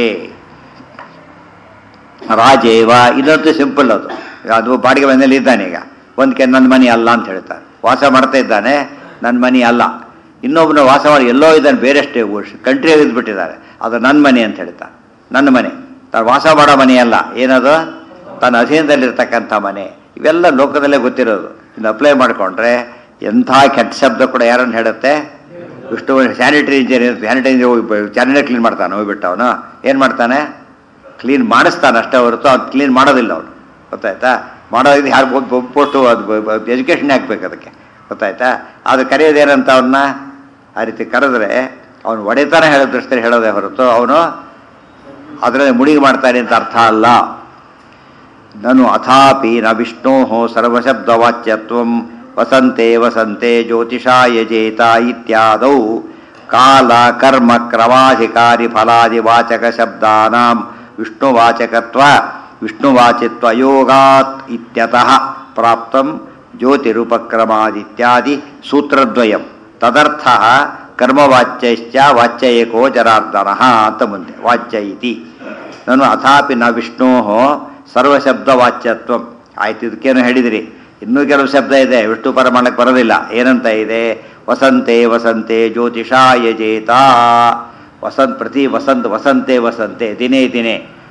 ರಾಜೇವ ಇದಂತೂ ಸಿಂಪಲ್ ಅದು ಅದು ಬಾಡಿಗೆ ಮನೆಯಲ್ಲಿ ಇದ್ದಾನೆ ಈಗ ಒಂದಕ್ಕೆ ನನ್ನ ಮನೆ ಅಲ್ಲ ಅಂತ ಹೇಳ್ತಾರೆ ವಾಸ ಮಾಡ್ತಾ ಇದ್ದಾನೆ ನನ್ನ ಮನೆ ಅಲ್ಲ ಇನ್ನೊಬ್ಬನ ವಾಸ ಮಾಡಿ ಎಲ್ಲೋ ಇದ್ದಾನೆ ಬೇರೆ ಸ್ಟೇ ಕಂಟ್ರಿಯಾಗಿ ಇದ್ಬಿಟ್ಟಿದ್ದಾರೆ ಅದು ನನ್ನ ಮನೆ ಅಂತ ಹೇಳ್ತಾರೆ ನನ್ನ ಮನೆ ತಾನು ವಾಸ ಮಾಡೋ ಮನೆ ಅಲ್ಲ ಏನದು ತನ್ನ ಅಧೀನದಲ್ಲಿರ್ತಕ್ಕಂಥ ಮನೆ ಇವೆಲ್ಲ ಲೋಕದಲ್ಲೇ ಗೊತ್ತಿರೋದು ಇನ್ನು ಅಪ್ಲೈ ಮಾಡಿಕೊಂಡ್ರೆ ಎಂಥ ಕೆಟ್ಟ ಶಬ್ದ ಕೂಡ ಯಾರನ್ನು ಹೇಳುತ್ತೆ ಇಷ್ಟು sanitary engineer sanitary engineer sanitary clean ಮಾಡ್ತಾನೆ ಹೋಗ್ಬಿಟ್ಟು ಅವನು ಏನು ಮಾಡ್ತಾನೆ ಕ್ಲೀನ್ ಮಾಡಿಸ್ತಾನೆ ಅಷ್ಟೇ ಹೊರತು ಅವ್ನು ಕ್ಲೀನ್ ಮಾಡೋದಿಲ್ಲ ಅವನು ಗೊತ್ತಾಯ್ತಾ ಮಾಡೋದು ಯಾರು ಪೋಸ್ಟು ಅದು ಎಜುಕೇಷನ್ ಹಾಕ್ಬೇಕು ಅದಕ್ಕೆ ಗೊತ್ತಾಯ್ತಾ ಅದು ಕರೆಯೋದೇನಂತ ಅವನ್ನ ಆ ರೀತಿ ಕರೆದ್ರೆ ಅವನು ಒಡೆತನ ಹೇಳೋ ದೃಷ್ಟಿಯಲ್ಲಿ ಹೇಳೋದೇ ಹೊರತು ಅವನು ಅದರಲ್ಲಿ ಮುಡಿಗೆ ಮಾಡ್ತಾನೆ ಅಂತ ಅರ್ಥ ಅಲ್ಲ ನನು ಅಥಾಪಿ ನ ವಿಷ್ಣೋ ಸರ್ವಶಬ್ದವಾಚ್ಯತ್ವ ವಸಂತೆ ವಸಂತೆ ಜ್ಯೋತಿಷಾಯ ಜೇತ ಇತ್ಯಾದೌ ಕಾಲ ಕರ್ಮ ಕ್ರಮಾಧಿಕಾರಿ ಫಲಾದಿ ವಾಚಕ ಶಬ್ದಾನಾಂ ವಿಷ್ಣುವಾಚಕತ್ವ ವಿಷ್ಣುವಾಚಿತ್ವ ಯೋಗಾತ್ ಇತ್ಯತಃ ಪ್ರಾಪ್ತಂ ಜ್ಯೋತಿರುಪಕ್ರಮಾದಿತ್ಯಾದಿ ಸೂತ್ರದ್ವಯಂ ತದರ್ಥ ಕರ್ಮವಾಚ್ಯಶ್ಚ ವಾಚ್ಯ ಏಕೋ ಜನಾರ್ದನ ಅಂತ ಮುಂದೆ ವಾಚ್ಯ ಇತಿ ನಾನು ಅಥಾಪಿ ನ ವಿಷ್ಣೋ ಸರ್ವಶಬ್ದ ವಾಚ್ಯತ್ವ ಆಯ್ತು ಇದಕ್ಕೇನು ಹೇಳಿದಿರಿ ಇನ್ನೂ ಕೆಲವು ಶಬ್ದ ಇದೆ ವಿಷ್ಣು ಪರಮಾಣಕ್ಕೆ ಬರೋದಿಲ್ಲ ಏನಂತ ಇದೆ ವಸಂತೆ ವಸಂತೆ ಜ್ಯೋತಿಷಾಯ ಜೇತ ವಸಂತ್ ಪ್ರತಿ ವಸಂತ ವಸಂತೆ ವಸಂತೆ ದಿನೇ ದಿನೇ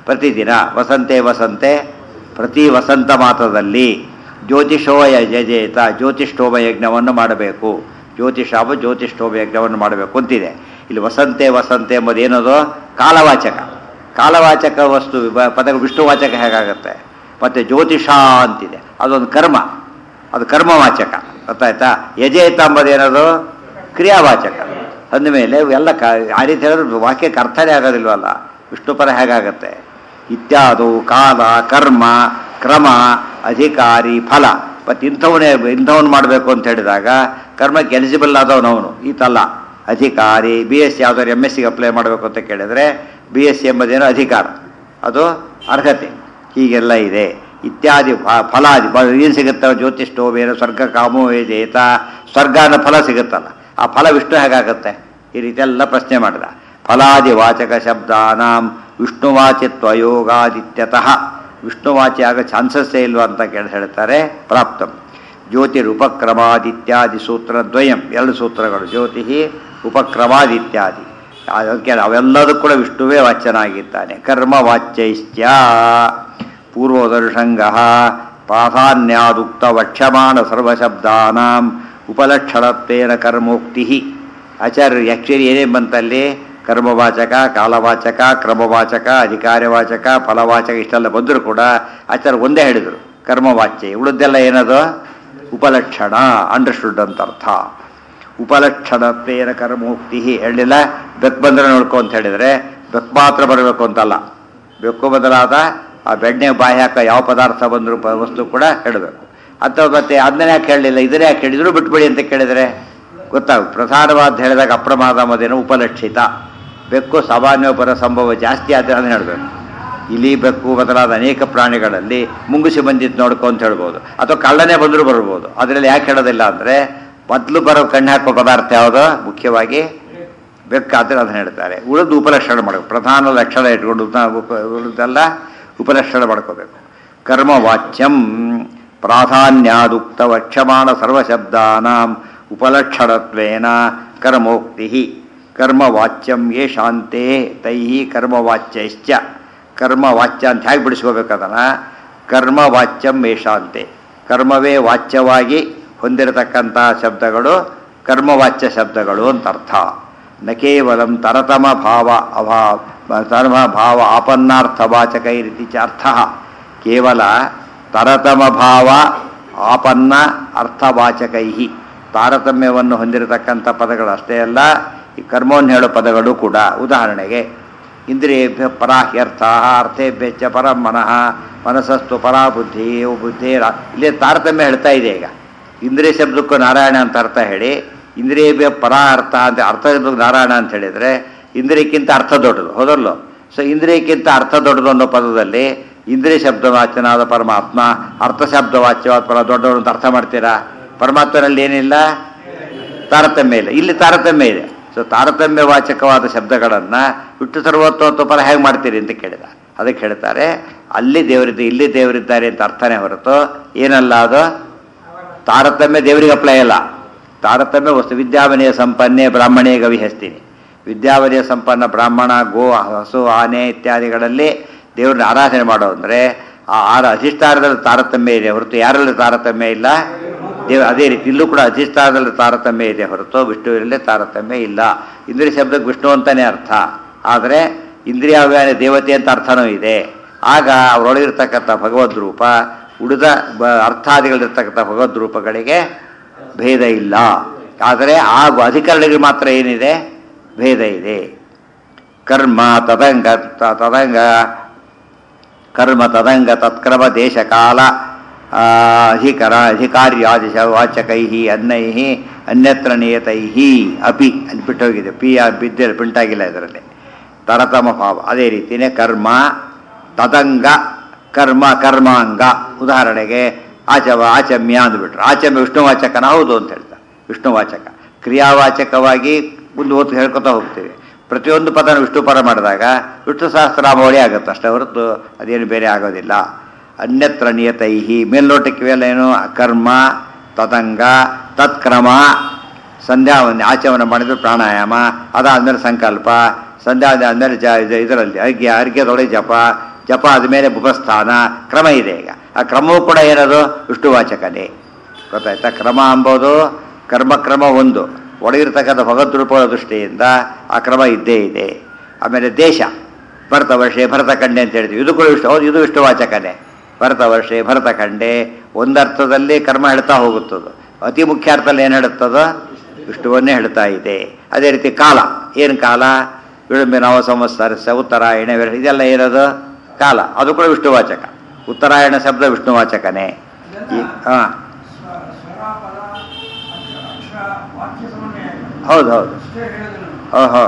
ಪ್ರತಿದಿನ ವಸಂತೆ ವಸಂತೆ ಪ್ರತಿ ವಸಂತ ಮಾಸದಲ್ಲಿ ಜ್ಯೋತಿಷೋಮ ಯಜೇತ ಜ್ಯೋತಿಷ್ಠೋಮ ಯಜ್ಞವನ್ನು ಮಾಡಬೇಕು ಜ್ಯೋತಿಷಾಮ ಜ್ಯೋತಿಷ್ಠೋಮ ಯಜ್ಞವನ್ನು ಮಾಡಬೇಕು ಅಂತಿದೆ ಇಲ್ಲಿ ವಸಂತೆ ವಸಂತೆ ಎಂಬುದು ಏನದು ಕಾಲವಾಚಕ ಕಾಲವಾಚಕ ವಸ್ತು ಬ- ಪದಗಳು ವಿಷ್ಣುವಾಚಕ ಹೇಗಾಗುತ್ತೆ ಮತ್ತು ಜ್ಯೋತಿಷ ಅಂತಿದೆ ಅದೊಂದು ಕರ್ಮ ಅದು ಕರ್ಮವಾಚಕ ಗೊತ್ತಾಯ್ತಾ ಯಜೇತ ಎಂಬುದೇನದು ಕ್ರಿಯಾವಾಚಕ ಅಂದಮೇಲೆ ಎಲ್ಲ ಕ ಆ ರೀತಿ ಹೇಳಿದ್ರೆ ವಾಕ್ಯಕ್ಕೆ ಅರ್ಥನೇ ಆಗೋದಿಲ್ವಲ್ಲ ವಿಷ್ಣುಪರ ಹೇಗಾಗತ್ತೆ ಇತ್ಯಾದು ಕಾಲ ಕರ್ಮ ಕ್ರಮ ಅಧಿಕಾರಿ ಫಲ ಮತ್ತು ಇಂಥವನೇ ಇಂಥವನು ಮಾಡಬೇಕು ಅಂತ ಹೇಳಿದಾಗ ಕರ್ಮಕ್ಕೆ ಎಲಿಜಿಬಲ್ ಆದವನು ಅವನು ಈತಲ್ಲ ಅಧಿಕಾರಿ ಬಿ ಎಸ್ ಸಿ ಯಾವ್ದಾದ್ರು ಎಮ್ ಎಸ್ ಸಿಗೆ ಅಪ್ಲೈ ಮಾಡಬೇಕು ಅಂತ ಕೇಳಿದ್ರೆ ಬಿ ಎಸ್ ಸಿ ಎಂಬುದೇನೋ ಅಧಿಕಾರ ಅದು ಅರ್ಹತೆ ಹೀಗೆಲ್ಲ ಇದೆ ಇತ್ಯಾದಿ ಫ- ಫಲಾದಿ ಬ- ಏನು ಸಿಗುತ್ತೆ ಜ್ಯೋತಿಷ್ಠೋಬೇನ ಸ್ವರ್ಗ ಕಾಮೋ ವೇದೇತ ಸ್ವರ್ಗ ಅನ್ನೋ ಫಲ ಸಿಗುತ್ತಲ್ಲ ಆ ಫಲ ವಿಷ್ಣು ಹೇಗಾಗುತ್ತೆ ಈ ರೀತಿ ಎಲ್ಲ ಪ್ರಶ್ನೆ ಮಾಡಿದ ಫಲಾದಿ ವಾಚಕ ಶಬ್ದಾನಾಂ ವಿಷ್ಣುವಾಚಿತ್ವ ಯೋಗಾದಿತ್ಯತಃ ವಿಷ್ಣುವಾಚಿ ಆಗ ಚಾನ್ಸಸ್ಸೇ ಇಲ್ವಾ ಅಂತ ಕೇಳಿ ಹೇಳ್ತಾರೆ ಪ್ರಾಪ್ತಂ ಜ್ಯೋತಿರುಪಕ್ರಮಾದಿತ್ಯಾದಿ ಸೂತ್ರದ್ವಯಂ ಎರಡು ಸೂತ್ರಗಳು ಜ್ಯೋತಿ ಉಪಕ್ರಮಾದಿತ್ಯಾದಿ ಅದಕ್ಕೆ ಅವೆಲ್ಲದಕ್ಕೂ ಕೂಡ ವಿಷ್ಣುವೇ ವಾಚ್ಯನಾಗಿದ್ದಾನೆ ಕರ್ಮ ವಾಚ್ಯೈಶ್ಚ ಪೂರ್ವದರ್ಶಂಗ ಪ್ರಾಧಾನ್ಯಾದುಕ್ತ ವಕ್ಷ್ಯಮಾಣ ಸರ್ವಶಬ್ದಾನಾಂ ಉಪಲಕ್ಷಣತ್ವೇನ ಕರ್ಮೋಕ್ತಿ ಆಚಾರ್ಯ ಆ್ಯಕ್ಚುಲಿ ಏನೇನು ಬಂತಲ್ಲಿ ಕರ್ಮವಾಚಕ ಕಾಲವಾಚಕ ಕ್ರಮವಾಚಕ ಅಧಿಕಾರವಾಚಕ ಫಲವಾಚಕ ಇಷ್ಟೆಲ್ಲ ಬಂದರೂ ಕೂಡ ಆಚಾರ್ಯ ಒಂದೇ ಹೇಳಿದರು ಕರ್ಮವಾಚ್ಯ ಉಳಿದೆಲ್ಲ ಏನದು ಉಪಲಕ್ಷಣ ಅಂಡರ್ಸ್ಟುಡ್ ಅಂತ ಅರ್ಥ ಉಪಲಕ್ಷಣತ್ವೇನ ಕರ್ಮೋಕ್ತಿ ಹೇಳಿಲ್ಲ ಬೆಕ್ಕು ಬಂದರೆ ನೋಡ್ಕೊ ಅಂತ ಹೇಳಿದರೆ ಬೆಕ್ಕು ಮಾತ್ರ ಬರಬೇಕು ಅಂತಲ್ಲ ಬೆಕ್ಕು ಬದಲಾದ ಆ ಬೆಣ್ಣೆ ಬಾಯಿ ಹಾಕ ಯಾವ ಪದಾರ್ಥ ಬಂದರೂ ಪ- ವಸ್ತು ಕೂಡ ಹೇಳಬೇಕು ಅಥವಾ ಮತ್ತೆ ಅದನ್ನೇ ಯಾಕೆ ಹೇಳಲಿಲ್ಲ ಇದನ್ನೇ ಯಾಕೆ ಹೇಳಿದ್ರು ಬಿಟ್ಬಿಡಿ ಅಂತ ಕೇಳಿದರೆ ಗೊತ್ತಾಗುತ್ತೆ ಪ್ರಧಾನವಾದ ಹೇಳಿದಾಗ ಅಪ್ರಮಾದ ಮದೇನು ಉಪಲಕ್ಷಿತ ಬೆಕ್ಕು ಸಾಮಾನ್ಯ ಪರ ಸಂಭವ ಜಾಸ್ತಿ ಆದರೆ ಅದನ್ನ ಹೇಳಬೇಕು ಇಲಿ ಬೆಕ್ಕು ಬದಲಾದ ಅನೇಕ ಪ್ರಾಣಿಗಳಲ್ಲಿ ಮುಂಗುಸಿ ಬಂದಿದ್ದು ನೋಡ್ಕೊ ಅಂತ ಹೇಳ್ಬೋದು ಅಥವಾ ಕಳ್ಳನೇ ಬಂದರೂ ಬರ್ಬೋದು ಅದರಲ್ಲಿ ಯಾಕೆ ಹೇಳೋದಿಲ್ಲ ಅಂದರೆ ಮೊದಲು ಬರೋ ಕಣ್ಣು ಹಾಕೋ ಪದಾರ್ಥ ಯಾವುದು ಮುಖ್ಯವಾಗಿ ಬೇಕಾದ್ರೆ ಅದನ್ನ ಹೇಳ್ತಾರೆ ಉಳಿದು ಉಪಲಕ್ಷಣ ಮಾಡಬೇಕು ಪ್ರಧಾನ ಲಕ್ಷಣ ಇಟ್ಕೊಂಡು ಉಪ- ಉಪ- ಉಳಿದೆಲ್ಲ ಉಪಲಕ್ಷಣ ಮಾಡ್ಕೋಬೇಕು ಕರ್ಮವಾಚ್ಯಂ ಪ್ರಾಧಾನ್ಯಾದುಕ್ತ ವಕ್ಷಮಾಣ ಸರ್ವಶಬ್ದಾನಾಂ ಉಪಲಕ್ಷಣತ್ವೇನ ಕರ್ಮೋಕ್ತಿ ಕರ್ಮವಾಚ್ಯಂ ಯೇ ಶಾಂತೆ ತೈ ಕರ್ಮವಾಚ್ಯಶ್ಚ ಕರ್ಮವಾಚ್ಯ ಅಂತ ಹೇಗೆ ಬಿಡಿಸ್ಕೋಬೇಕು ಅದನ್ನು ಕರ್ಮವಾಚ್ಯಂ ಯೇ ಶಾಂತೆ ಕರ್ಮವೇ ವಾಚ್ಯವಾಗಿ ಹೊಂದಿರತಕ್ಕಂಥ ಶಬ್ದಗಳು ಕರ್ಮವಾಚ್ಯ ಶಬ್ದಗಳು ಅಂತ ಅರ್ಥ ನ ಕೇವಲಂ ತರತಮ ಭಾವ ಅಭಾವ ತರಮ ಭಾವ ಆಪನ್ನಾರ್ಥವಾಚಕ ಈ ರೀತಿ ಚ ಅರ್ಥ ಕೇವಲ ತರತಮ ಭಾವ ಆಪನ್ನ ಅರ್ಥವಾಚಕೈ ತಾರತಮ್ಯವನ್ನು ಹೊಂದಿರತಕ್ಕಂಥ ಪದಗಳು ಅಷ್ಟೇ ಅಲ್ಲ ಈ ಕರ್ಮವನ್ನು ಹೇಳೋ ಪದಗಳು ಕೂಡ ಉದಾಹರಣೆಗೆ ಇಂದ್ರಿಯೇಭ್ಯ ಪರಾಹ್ಯರ್ಥ ಅರ್ಥೇಭ್ಯ ಚ ಪರಂ ಮನಃ ಮನಸ್ಸಸ್ತು ಪರಾ ಬುದ್ಧಿ ಓ ಬುದ್ಧಿ ರಾ- ಇಲ್ಲಿ ತಾರತಮ್ಯ ಹೇಳ್ತಾ ಇದೆ ಈಗ ಇಂದ್ರಿಯ ಶಬ್ದಕ್ಕೂ ನಾರಾಯಣ ಅಂತ ಅರ್ಥ ಹೇಳಿ ಇಂದ್ರಿಯೇಭ್ಯ ಪರ ಅರ್ಥ ಅಂತ ಅರ್ಥ ಶಬ್ದಕ್ಕೆ ನಾರಾಯಣ ಅಂತ ಹೇಳಿದರೆ ಇಂದ್ರಿಯಕ್ಕಿಂತ ಅರ್ಥ ದೊಡ್ಡದು ಹೌದಲ್ಲೋ ಸೊ ಇಂದ್ರಿಯಕ್ಕಿಂತ ಅರ್ಥ ದೊಡ್ಡದು ಅನ್ನೋ ಪದದಲ್ಲಿ ಇಂದ್ರಿಯ ಶಬ್ದವಾಚ್ಯನಾದ ಪರಮಾತ್ಮ ಅರ್ಥ ಶಬ್ದವಾಚ್ಯವಾದ ಪರ ದೊಡ್ಡವರು ಅಂತ ಅರ್ಥ ಮಾಡ್ತೀರಾ ಪರಮಾತ್ಮನಲ್ಲಿ ಏನಿಲ್ಲ ತಾರತಮ್ಯ ಇಲ್ಲ ಇಲ್ಲಿ ತಾರತಮ್ಯ ಇದೆ ಸೊ ತಾರತಮ್ಯ ವಾಚಕವಾದ ಶಬ್ದಗಳನ್ನು ಬಿಟ್ಟು ಸರ್ವೋತ್ತಮ ಪರ ಹೇಗೆ ಮಾಡ್ತೀರಿ ಅಂತ ಕೇಳಿದ ಅದಕ್ಕೆ ಹೇಳ್ತಾರೆ ಅಲ್ಲಿ ದೇವರಿದ್ದು ಇಲ್ಲಿ ದೇವರಿದ್ದಾರೆ ಅಂತ ಅರ್ಥನೇ ಹೊರತು ಏನಲ್ಲ ಅದು ತಾರತಮ್ಯ ದೇವರಿಗೆ ಅಪ್ಲೈ ಅಲ್ಲ ತಾರತಮ್ಯ ವಸ್ತು ವಿದ್ಯಾವನೆಯ ಸಂಪನ್ನೆ ಬ್ರಾಹ್ಮಣೇ ಗವಿಹಸ್ತೀನಿ ವಿದ್ಯಾವನೆಯ ಸಂಪನ್ನ ಬ್ರಾಹ್ಮಣ ಗೋ ಹಸು ಆನೆ ಇತ್ಯಾದಿಗಳಲ್ಲಿ ದೇವ್ರನ್ನ ಆರಾಧನೆ ಮಾಡೋ ಅಂದರೆ ಆ ಆರ ಅಧಿಷ್ಠಾನದಲ್ಲಿ ತಾರತಮ್ಯ ಇದೆ ಹೊರತು ಯಾರಲ್ಲಿ ತಾರತಮ್ಯ ಇಲ್ಲ ದೇವ ಅದೇ ರೀತಿ ಇಲ್ಲೂ ಕೂಡ ಅಧಿಷ್ಠಾನದಲ್ಲಿ ತಾರತಮ್ಯ ಇದೆ ಹೊರತು ವಿಷ್ಣುವಿನಲ್ಲೇ ತಾರತಮ್ಯ ಇಲ್ಲ ಇಂದ್ರಿಯ ಶಬ್ದಕ್ಕೆ ವಿಷ್ಣು ಅಂತಾನೆ ಅರ್ಥ ಆದರೆ ಇಂದ್ರಿಯಾವ್ಯಾನ ದೇವತೆ ಅಂತ ಅರ್ಥನೂ ಇದೆ ಆಗ ಅವರೊಳಗಿರ್ತಕ್ಕಂಥ ಭಗವದ್ ರೂಪ ಉಳಿದ ಬ ಅರ್ಥಾದಿಗಳಿರ್ತಕ್ಕಂಥ ಭಗವದ್ ರೂಪಗಳಿಗೆ ಭೇದ ಇಲ್ಲ ಆದರೆ ಆ ಅಧಿಕರಣಗಳಿಗೆ ಮಾತ್ರ ಏನಿದೆ ಭೇದ ಇದೆ ಕರ್ಮ ತದಂಗ ತ- ತದಂಗ ಕರ್ಮ ತದಂಗ ತತ್ಕ್ರಮ ದೇಶಕಾಲ ಆ, ಅಧಿಕರ ಅಧಿಕಾರ್ಯಾದಿಶ ವಾಚಕೈ ಅನ್ನೈ ಅನ್ಯತ್ರ ನಿಯತೈ ಅಪಿ ಅಲ್ಲಿ ಬಿಟ್ಟೋಗಿದೆ ಪಿ ಆ ಬಿದ್ದಿಲ್ಲ ಪ್ರಿಂಟಾಗಿಲ್ಲ ಇದರಲ್ಲಿ ತರತಮ ಭಾವ ಅದೇ ರೀತಿಯೇ ಕರ್ಮ ತದಂಗ ಕರ್ಮ ಕರ್ಮಾಂಗ ಉದಾಹರಣೆಗೆ ಆಚವ ಆಚಮ್ಯ ಅಂದ್ಬಿಟ್ರು ಆಚಮ್ಯ ವಿಷ್ಣುವಾಚಕನ ಹೌದು ಅಂತ ಹೇಳ್ತಾರೆ ವಿಷ್ಣುವಾಚಕ ಕ್ರಿಯಾವಾಚಕವಾಗಿ ಮುಂದೆ ಹೊತ್ತು ಹೇಳ್ಕೊತಾ ಹೋಗ್ತೀವಿ ಪ್ರತಿಯೊಂದು ಪದನ ವಿಷ್ಣು ಪರ ಮಾಡಿದಾಗ ವಿಷ್ಣು ಸಹಸ್ರನಾಮಾವಳಿ ಆಗುತ್ತೆ ಅಷ್ಟೇ ಹೊರತು ಅದೇನು ಬೇರೆ ಆಗೋದಿಲ್ಲ ಅನ್ಯತ್ರ ನಿಯತೈಹಿ ಮೇಲ್ನೋಟಕ್ಕೆ ಇವೆಲ್ಲ ಏನು ಕರ್ಮ ತದಂಗ ತತ್ಕ್ರಮ ಸಂಧ್ಯಾ ಒಂದು ಆಚಮನ ಮಾಡಿದ್ರೆ ಪ್ರಾಣಾಯಾಮ ಅದಾದ್ಮೇಲೆ ಸಂಕಲ್ಪ ಸಂಧ್ಯಾ ಆದ್ಮೇಲೆ ಜ ಇದು- ಇದರಲ್ಲಿ ಅರ್ಘ್ಯ ಅರ್ಘ್ಯದೊಳಗೆ ಜಪ ಜಪ ಆದಮೇಲೆ ಉಪಸ್ಥಾನ ಕ್ರಮ ಇದೆ ಈಗ ಆ ಕ್ರಮವೂ ಕೂಡ ಏನದು ವಿಷ್ಣುವಾಚಕನೇ ಗೊತ್ತಾಯ್ತಾ ಕ್ರಮ ಅಂಬೋದು ಕರ್ಮಕ್ರಮ ಒಂದು ಒಳಗಿರ್ತಕ್ಕಂಥ ಭಗವದ್ರೂಪಗಳ ದೃಷ್ಟಿಯಿಂದ ಆ ಕ್ರಮ ಇದ್ದೇ ಇದೆ ಆಮೇಲೆ ದೇಶ ಭರತ ವರ್ಷೆ ಭರತ ಖಂಡೆ ಅಂತ ಹೇಳ್ತೀವಿ ಇದು ಕೂಡ ವಿಷ್ಣು ಹೌದು ಇದು ವಿಷ್ಣುವಾಚಕನೇ ಭರತ ವರ್ಷೆ ಭರತ ಖಂಡೆ ಒಂದರ್ಥದಲ್ಲಿ ಕರ್ಮ ಹೇಳ್ತಾ ಹೋಗುತ್ತದು ಅತಿ ಮುಖ್ಯ ಅರ್ಥದಲ್ಲಿ ಏನು ಹೇಳುತ್ತದೋ ವಿಷ್ಣುವನ್ನೇ ಹೇಳ್ತಾ ಇದೆ ಅದೇ ರೀತಿ ಕಾಲ ಏನು ಕಾಲ ವಿಳಂಬೆ ನವ ಸಂವತ್ಸರಸ್ಯ ಉತ್ತರಾಯಣ ವಿರ- ಇದೆಲ್ಲ ಏನದು ಕಾಲ ಅದು ಕೂಡ ವಿಷ್ಣುವಾಚಕ ಉತ್ತರಾಯಣ ಶಬ್ದ ವಿಷ್ಣುವಾಚಕನೇ ಈ ಹಾಂ ಸ್ವ- ಸ್ವರ ಪದ ಅಕ್ಷರ ಅಕ್ಷರ ವಾಕ್ಯ ಸಮನ್ವಯ ಹೌದು ಹೌದು ಅಷ್ಟೇ ಹೇಳೋದು ನಾನು. ಓಹೋ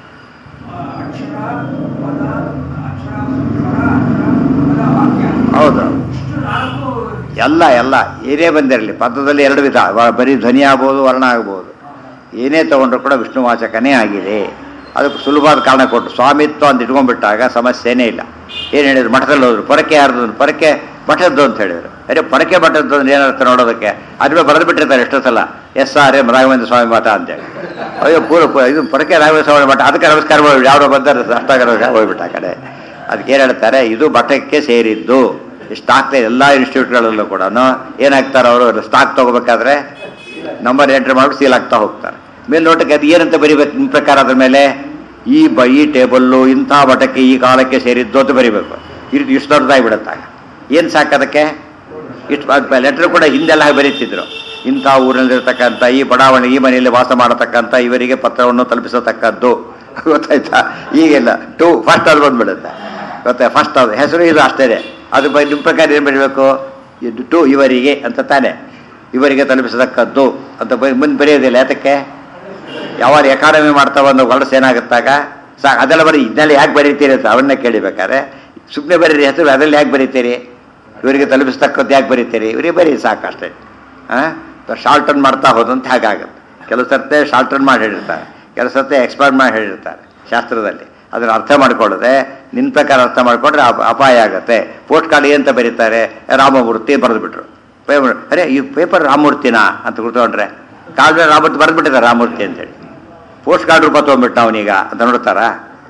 ಆ, ಅಕ್ಷರ ಪದ ಅಕ್ಷರ ಸ್ವರ ಅಕ್ಷರ ಪದ ವಾಕ್ಯ ಹೌದು ಇಷ್ಟು ನಾಲ್ಕು ಎಲ್ಲ ಎಲ್ಲ ಏನೇ ಬಂದಿರಲಿ ಪದದಲ್ಲಿ ಎರಡು ವಿಧ ವ- ಬರೀ ಧ್ವನಿ ಆಗ್ಬೋದು ವರ್ಣ ಆಗ್ಬೋದು ಏನೇ ತಗೊಂಡ್ರು ಕೂಡ ವಿಷ್ಣುವಾಚಕನೇ ಆಗಿದೆ ಅದಕ್ಕೆ ಸುಲಭವಾದ ಕಾರಣ ಕೊಟ್ಟು ಸ್ವಾಮಿತ್ವ ಅಂತ ಇಟ್ಕೊಂಡ್ಬಿಟ್ಟಾಗ ಸಮಸ್ಯೆನೇ ಇಲ್ಲ ಏನು ಹೇಳಿದ್ರು ಮಠದಲ್ಲಿ ಹೋದ್ರು ಪೊರಕೆ ಯಾರ್ದು ಪೊರಕೆ ಮಠದ್ದು ಅಂತ ಹೇಳಿದ್ರು ಅರೆ ಪೊರಕೆ ಮಠದ್ದು ಅಂದ್ರೆ ಏನರ್ಥ ನೋಡೋದಕ್ಕೆ ಅದ್ರ ಬರೆದು ಬಿಟ್ಟಿರ್ತಾರೆ ಎಷ್ಟೋ ಸಲ S R M Raghavendra Swami ಮಠ ಅಂತೇಳಿ ಅಯ್ಯೋ ಪೂರ ಪೂರ ಇದು ಪೊರಕೆ ರಾಘವೇಂದ್ರ ಸ್ವಾಮಿ ಮಠ ಅದಕ್ಕೆ ನಮಸ್ಕಾರ ಮಾಡಿ ಯಾರೋ ಬಂದರೆ ಅಷ್ಟಾಗ ಹೋಗ್ಬಿಟ್ಟ ಆ ಕಡೆ ಅದಕ್ಕೆ ಏನು ಹೇಳ್ತಾರೆ ಇದು ಮಠಕ್ಕೆ ಸೇರಿದ್ದು ಸ್ಟಾಕ್ ಎಲ್ಲ ಇನ್ಸ್ಟಿಟ್ಯೂಟ್ಗಳಲ್ಲೂ ಕೂಡ ಏನಾಗ್ತಾರೆ ಅವರು ಸ್ಟಾಕ್ ತಗೋಬೇಕಾದ್ರೆ ನಂಬರ್ ಎಂಟ್ರಿ ಮಾಡಿ ಸೀಲ್ ಆಗ್ತಾ ಹೋಗ್ತಾರೆ ಮೇಲ್ನೋಟಕ್ಕೆ ಅದು ಏನಂತ ಬರಿಬೇಕು ನಿಮ್ಮ ಪ್ರಕಾರ ಅದ್ರ ಮೇಲೆ ಈ ಬ ಈ ಟೇಬಲ್ಲು ಇಂಥ ಮಠಕ್ಕೆ ಈ ಕಾಲಕ್ಕೆ ಸೇರಿದ್ದು ಅಂತ ಬರಿಬೇಕು ಇದು ಇಷ್ಟು ದೊಡ್ಡದಾಗಿಬಿಡುತ್ತಾಗ ಏನು ಸಾಕು ಅದಕ್ಕೆ ಇಷ್ಟು ಲೆಟರ್ ಕೂಡ ಹಿಂದೆಲ್ಲ ಹಾಗೆ ಬರೀತಿದ್ರು ಇಂಥ ಊರಿನಲ್ಲಿರ್ತಕ್ಕಂಥ ಈ ಬಡಾವಣೆ ಈ ಮನೆಯಲ್ಲಿ ವಾಸ ಮಾಡತಕ್ಕಂಥ ಇವರಿಗೆ ಪತ್ರವನ್ನು ತಲುಪಿಸತಕ್ಕದ್ದು ಗೊತ್ತಾಯ್ತಾ ಈಗೆಲ್ಲ ಟು ಫಸ್ಟ್ ಅದು ಬಂದ್ಬಿಡುತ್ತೆ ಗೊತ್ತಾ ಫಸ್ಟ್ ಅದು ಹೆಸರು ಇದು ಅಷ್ಟೇ ಅದು ಬೈ ನಿಮ್ಮ ಪ್ರಕಾರ ಏನು ಬರೀಬೇಕು ಇದು ಟು ಇವರಿಗೆ ಅಂತ ತಾನೆ ಇವರಿಗೆ ತಲುಪಿಸತಕ್ಕದ್ದು ಅಂತ ಬೈ ಮುಂದೆ ಬರೆಯೋದಿಲ್ಲ ಯಾತಕ್ಕೆ ಯಾವಾಗ ಎಕಾನಮಿ ಮಾಡ್ತಾ ಒಂದು ಹೊಲಸು ಏನಾಗುತ್ತಾಗ ಸಾ ಅದೆಲ್ಲ ಬರೀ ಇದನ್ನೆಲ್ಲ ಯಾಕೆ ಬರೀತೀರಿ ಅಂತ ಅವನ್ನ ಕೇಳಿಬೇಕಾದ್ರೆ ಸುಮ್ಮನೆ ಬರೀರಿ ಹೆಸರು ಅದರಲ್ಲಿ ಯಾಕೆ ಬರೀತೀರಿ ಇವರಿಗೆ ತಲುಪಿಸ್ತಕ್ಕದ್ದು ಯಾಕೆ ಬರೀತೀರಿ ಇವರಿಗೆ ಬರೀ ಸಾಕು ಅಷ್ಟೇ ಹಾಂ ಶಾರ್ಟನ್ ಮಾಡ್ತಾ ಹೋದಂತ ಹಾಗಾಗುತ್ತೆ ಕೆಲವು ಸರ್ತೆ ಶಾರ್ಟನ್ ಮಾಡಿ ಹೇಳಿರ್ತಾರೆ ಕೆಲವು ಸರ್ತೆ ಎಕ್ಸ್ಪರ್ಟ್ ಮಾಡಿ ಹೇಳಿರ್ತಾರೆ ಶಾಸ್ತ್ರದಲ್ಲಿ ಅದನ್ನು ಅರ್ಥ ಮಾಡ್ಕೊಳ್ಳದೆ ನಿನ್ನ ಪ್ರಕಾರ ಅರ್ಥ ಮಾಡ್ಕೊಂಡ್ರೆ ಅಪ- ಅಪಾಯ ಆಗುತ್ತೆ ಪೋಸ್ಟ್ ಕಾರ್ಡ್ ಏನಂತ ಬರೀತಾರೆ ರಾಮಮೂರ್ತಿ ಬರೆದ್ಬಿಟ್ರು ಪೇಪರ್ ಅರೆ ಈ ಪೇಪರ್ ರಾಮಮೂರ್ತಿನಾ ಅಂತ ಕೂತ್ಕೊಂಡ್ರೆ ಕಾಲ್ ರಾಮೂರ್ತಿ ಬರೆದ್ಬಿಟ್ಟಿದ್ದಾರೆ ರಾಮಮೂರ್ತಿ ಅಂತೇಳಿ ಪೋಸ್ಟ್ ಕಾರ್ಡ್ ರೂಪ ತೊಗೊಂಡ್ಬಿಟ್ಟು ಅವನೀಗ ಅಂತ ನೋಡ್ತಾರಾ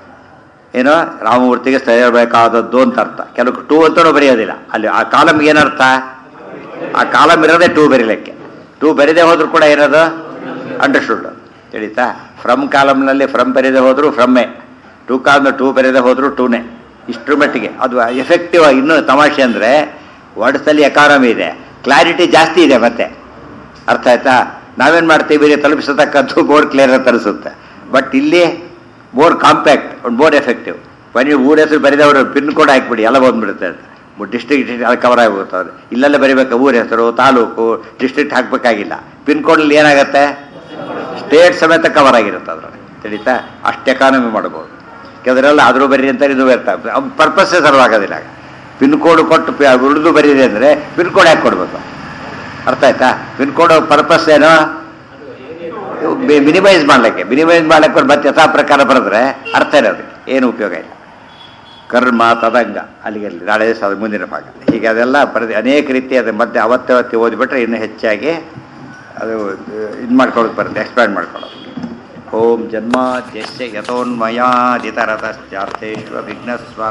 ಏನೋ ರಾಮಮೂರ್ತಿಗೆ ಸ್ಥಳಬೇಕಾದದ್ದು ಅಂತ ಅರ್ಥ ಕೆಲವು ಟೂ ಅಂತಲೂ ಬರೆಯೋದಿಲ್ಲ ಅಲ್ಲಿ ಆ ಕಾಲಮ್ಗೆ ಏನರ್ಥ ಆ ಕಾಲಮ್ ಇರೋದೇ ಟೂ ಬರೀಲಿಕ್ಕೆ ಟೂ ಬರೀದೇ ಹೋದ್ರು ಕೂಡ ಏನದು ಅಂಡರ್ಸ್ಟುಡ್ ತಿಳಿತಾ ಫ್ರಮ್ ಕಾಲಮ್ನಲ್ಲಿ ಫ್ರಮ್ ಬರೀದೆ ಹೋದ್ರು ಫ್ರಮ್ಮೆ ಟೂ ಕಾಲಮ್ ಟೂ ಬರೀದೆ ಹೋದ್ರು ಟೂನೇ ಇಷ್ಟ್ರ ಮಟ್ಟಿಗೆ ಅದು ಎಫೆಕ್ಟಿವ್ ಆಗಿ ಇನ್ನೂ ತಮಾಷೆ ಅಂದರೆ ವರ್ಡ್ಸಲ್ಲಿ ಎಕಾನಮಿ ಇದೆ ಕ್ಲಾರಿಟಿ ಜಾಸ್ತಿ ಇದೆ ಮತ್ತೆ ಅರ್ಥ ಆಯ್ತಾ ನಾವೇನು ಮಾಡ್ತೀವಿ ಇಲ್ಲಿ ತಲುಪಿಸತಕ್ಕಂಥ ಬೋರ್ಡ್ ಕ್ಲಿಯರ್ ತರಿಸುತ್ತೆ ಬಟ್ ಇಲ್ಲಿ ಮೋರ್ ಕಾಂಪ್ಯಾಕ್ಟ್ ಮೋರ್ ಎಫೆಕ್ಟಿವ್ ಬನ್ನಿ ಊರ ಹೆಸರು ಬರೆದವರು ಪಿನ್ ಕೋಡ್ ಹಾಕ್ಬಿಡಿ ಎಲ್ಲ ಬಂದ್ಬಿಡುತ್ತೆ ಅಂತ ಡಿಸ್ಟ್ರಿಕ್ಟ್ ಅದು ಕವರ್ ಆಗಿಬಿಡುತ್ತೆ ಅವ್ರು ಇಲ್ಲೆಲ್ಲ ಬರೀಬೇಕು ಊರ ಹೆಸರು ತಾಲೂಕು ಡಿಸ್ಟ್ರಿಕ್ಟ್ ಹಾಕಬೇಕಾಗಿಲ್ಲ ಪಿನ್ ಕೋಡಲ್ಲಿ ಏನಾಗುತ್ತೆ ಸ್ಟೇಟ್ ಸಮೇತ ಕವರ್ ಆಗಿರುತ್ತೆ ಅದರಲ್ಲಿ ತಿಳಿತಾ ಅಷ್ಟು ಎಕಾನಮಿ ಮಾಡ್ಬೋದು ಕೆಲವರೆಲ್ಲ ಆದರೂ ಬರೀ ಅಂತ ಇದು ಇರ್ತಾರೆ ಪರ್ಪಸ್ಸೇ ಸರ್ವ್ ಆಗೋದಿಲ್ಲ ಆಗ ಪಿನ್ ಕೋಡ್ ಕೊಟ್ಟು ಪಿ- ಉಳಿದು ಬರೀದೆ ಅಂದರೆ ಪಿನ್ ಕೋಡ್ ಯಾಕೆ ಕೊಡಬೇಕು ಅರ್ಥ ಆಯ್ತಾ ಪಿನ್ ಕೋಡ್ ಪರ್ಪಸ್ ಏನು ಮಿನಿಮೈಸ್ ಮಾಡ್ಲಿಕ್ಕೆ ಮಿನಿಮೈಸ್ ಮಾಡ್ಲಿಕ್ಕೆ ಮತ್ತೆ ಯಥಾ ಪ್ರಕಾರ ಬರೆದ್ರೆ ಅರ್ಥ ಇರೋದು ಏನು ಉಪಯೋಗ ಇಲ್ಲ ಕರ್ಮ ತದಂಗ ಅಲ್ಲಿಗೆ ಅಲ್ಲಿ ನಾಳೆ ದಿವಸ ಅದು ಮುಂದಿನ ಭಾಗ ಹೀಗೆ ಅದೆಲ್ಲ ಪ್ರತಿ ಅನೇಕ ರೀತಿ ಅದು ಮತ್ತೆ ಅವತ್ತೇ ಅವತ್ತೇ ಓದಿಬಿಟ್ರೆ ಇನ್ನೂ ಹೆಚ್ಚಾಗಿ ಅದು ಇದು ಮಾಡ್ಕೊಳ್ಳೋದು ಬರುತ್ತೆ ಎಕ್ಸ್ಪ್ಯಾಂಡ್ ಮಾಡ್ಕೊಳ್ಳೋದು ಓಂ ಜನ್ಮಾದ್ಯಸ್ಯ ಯಥೋನ್ಮಯಾದಿತರತಶ್ಚಾರ್ಥೇಶ್ವ ವಿಘ್ನಸ್ವ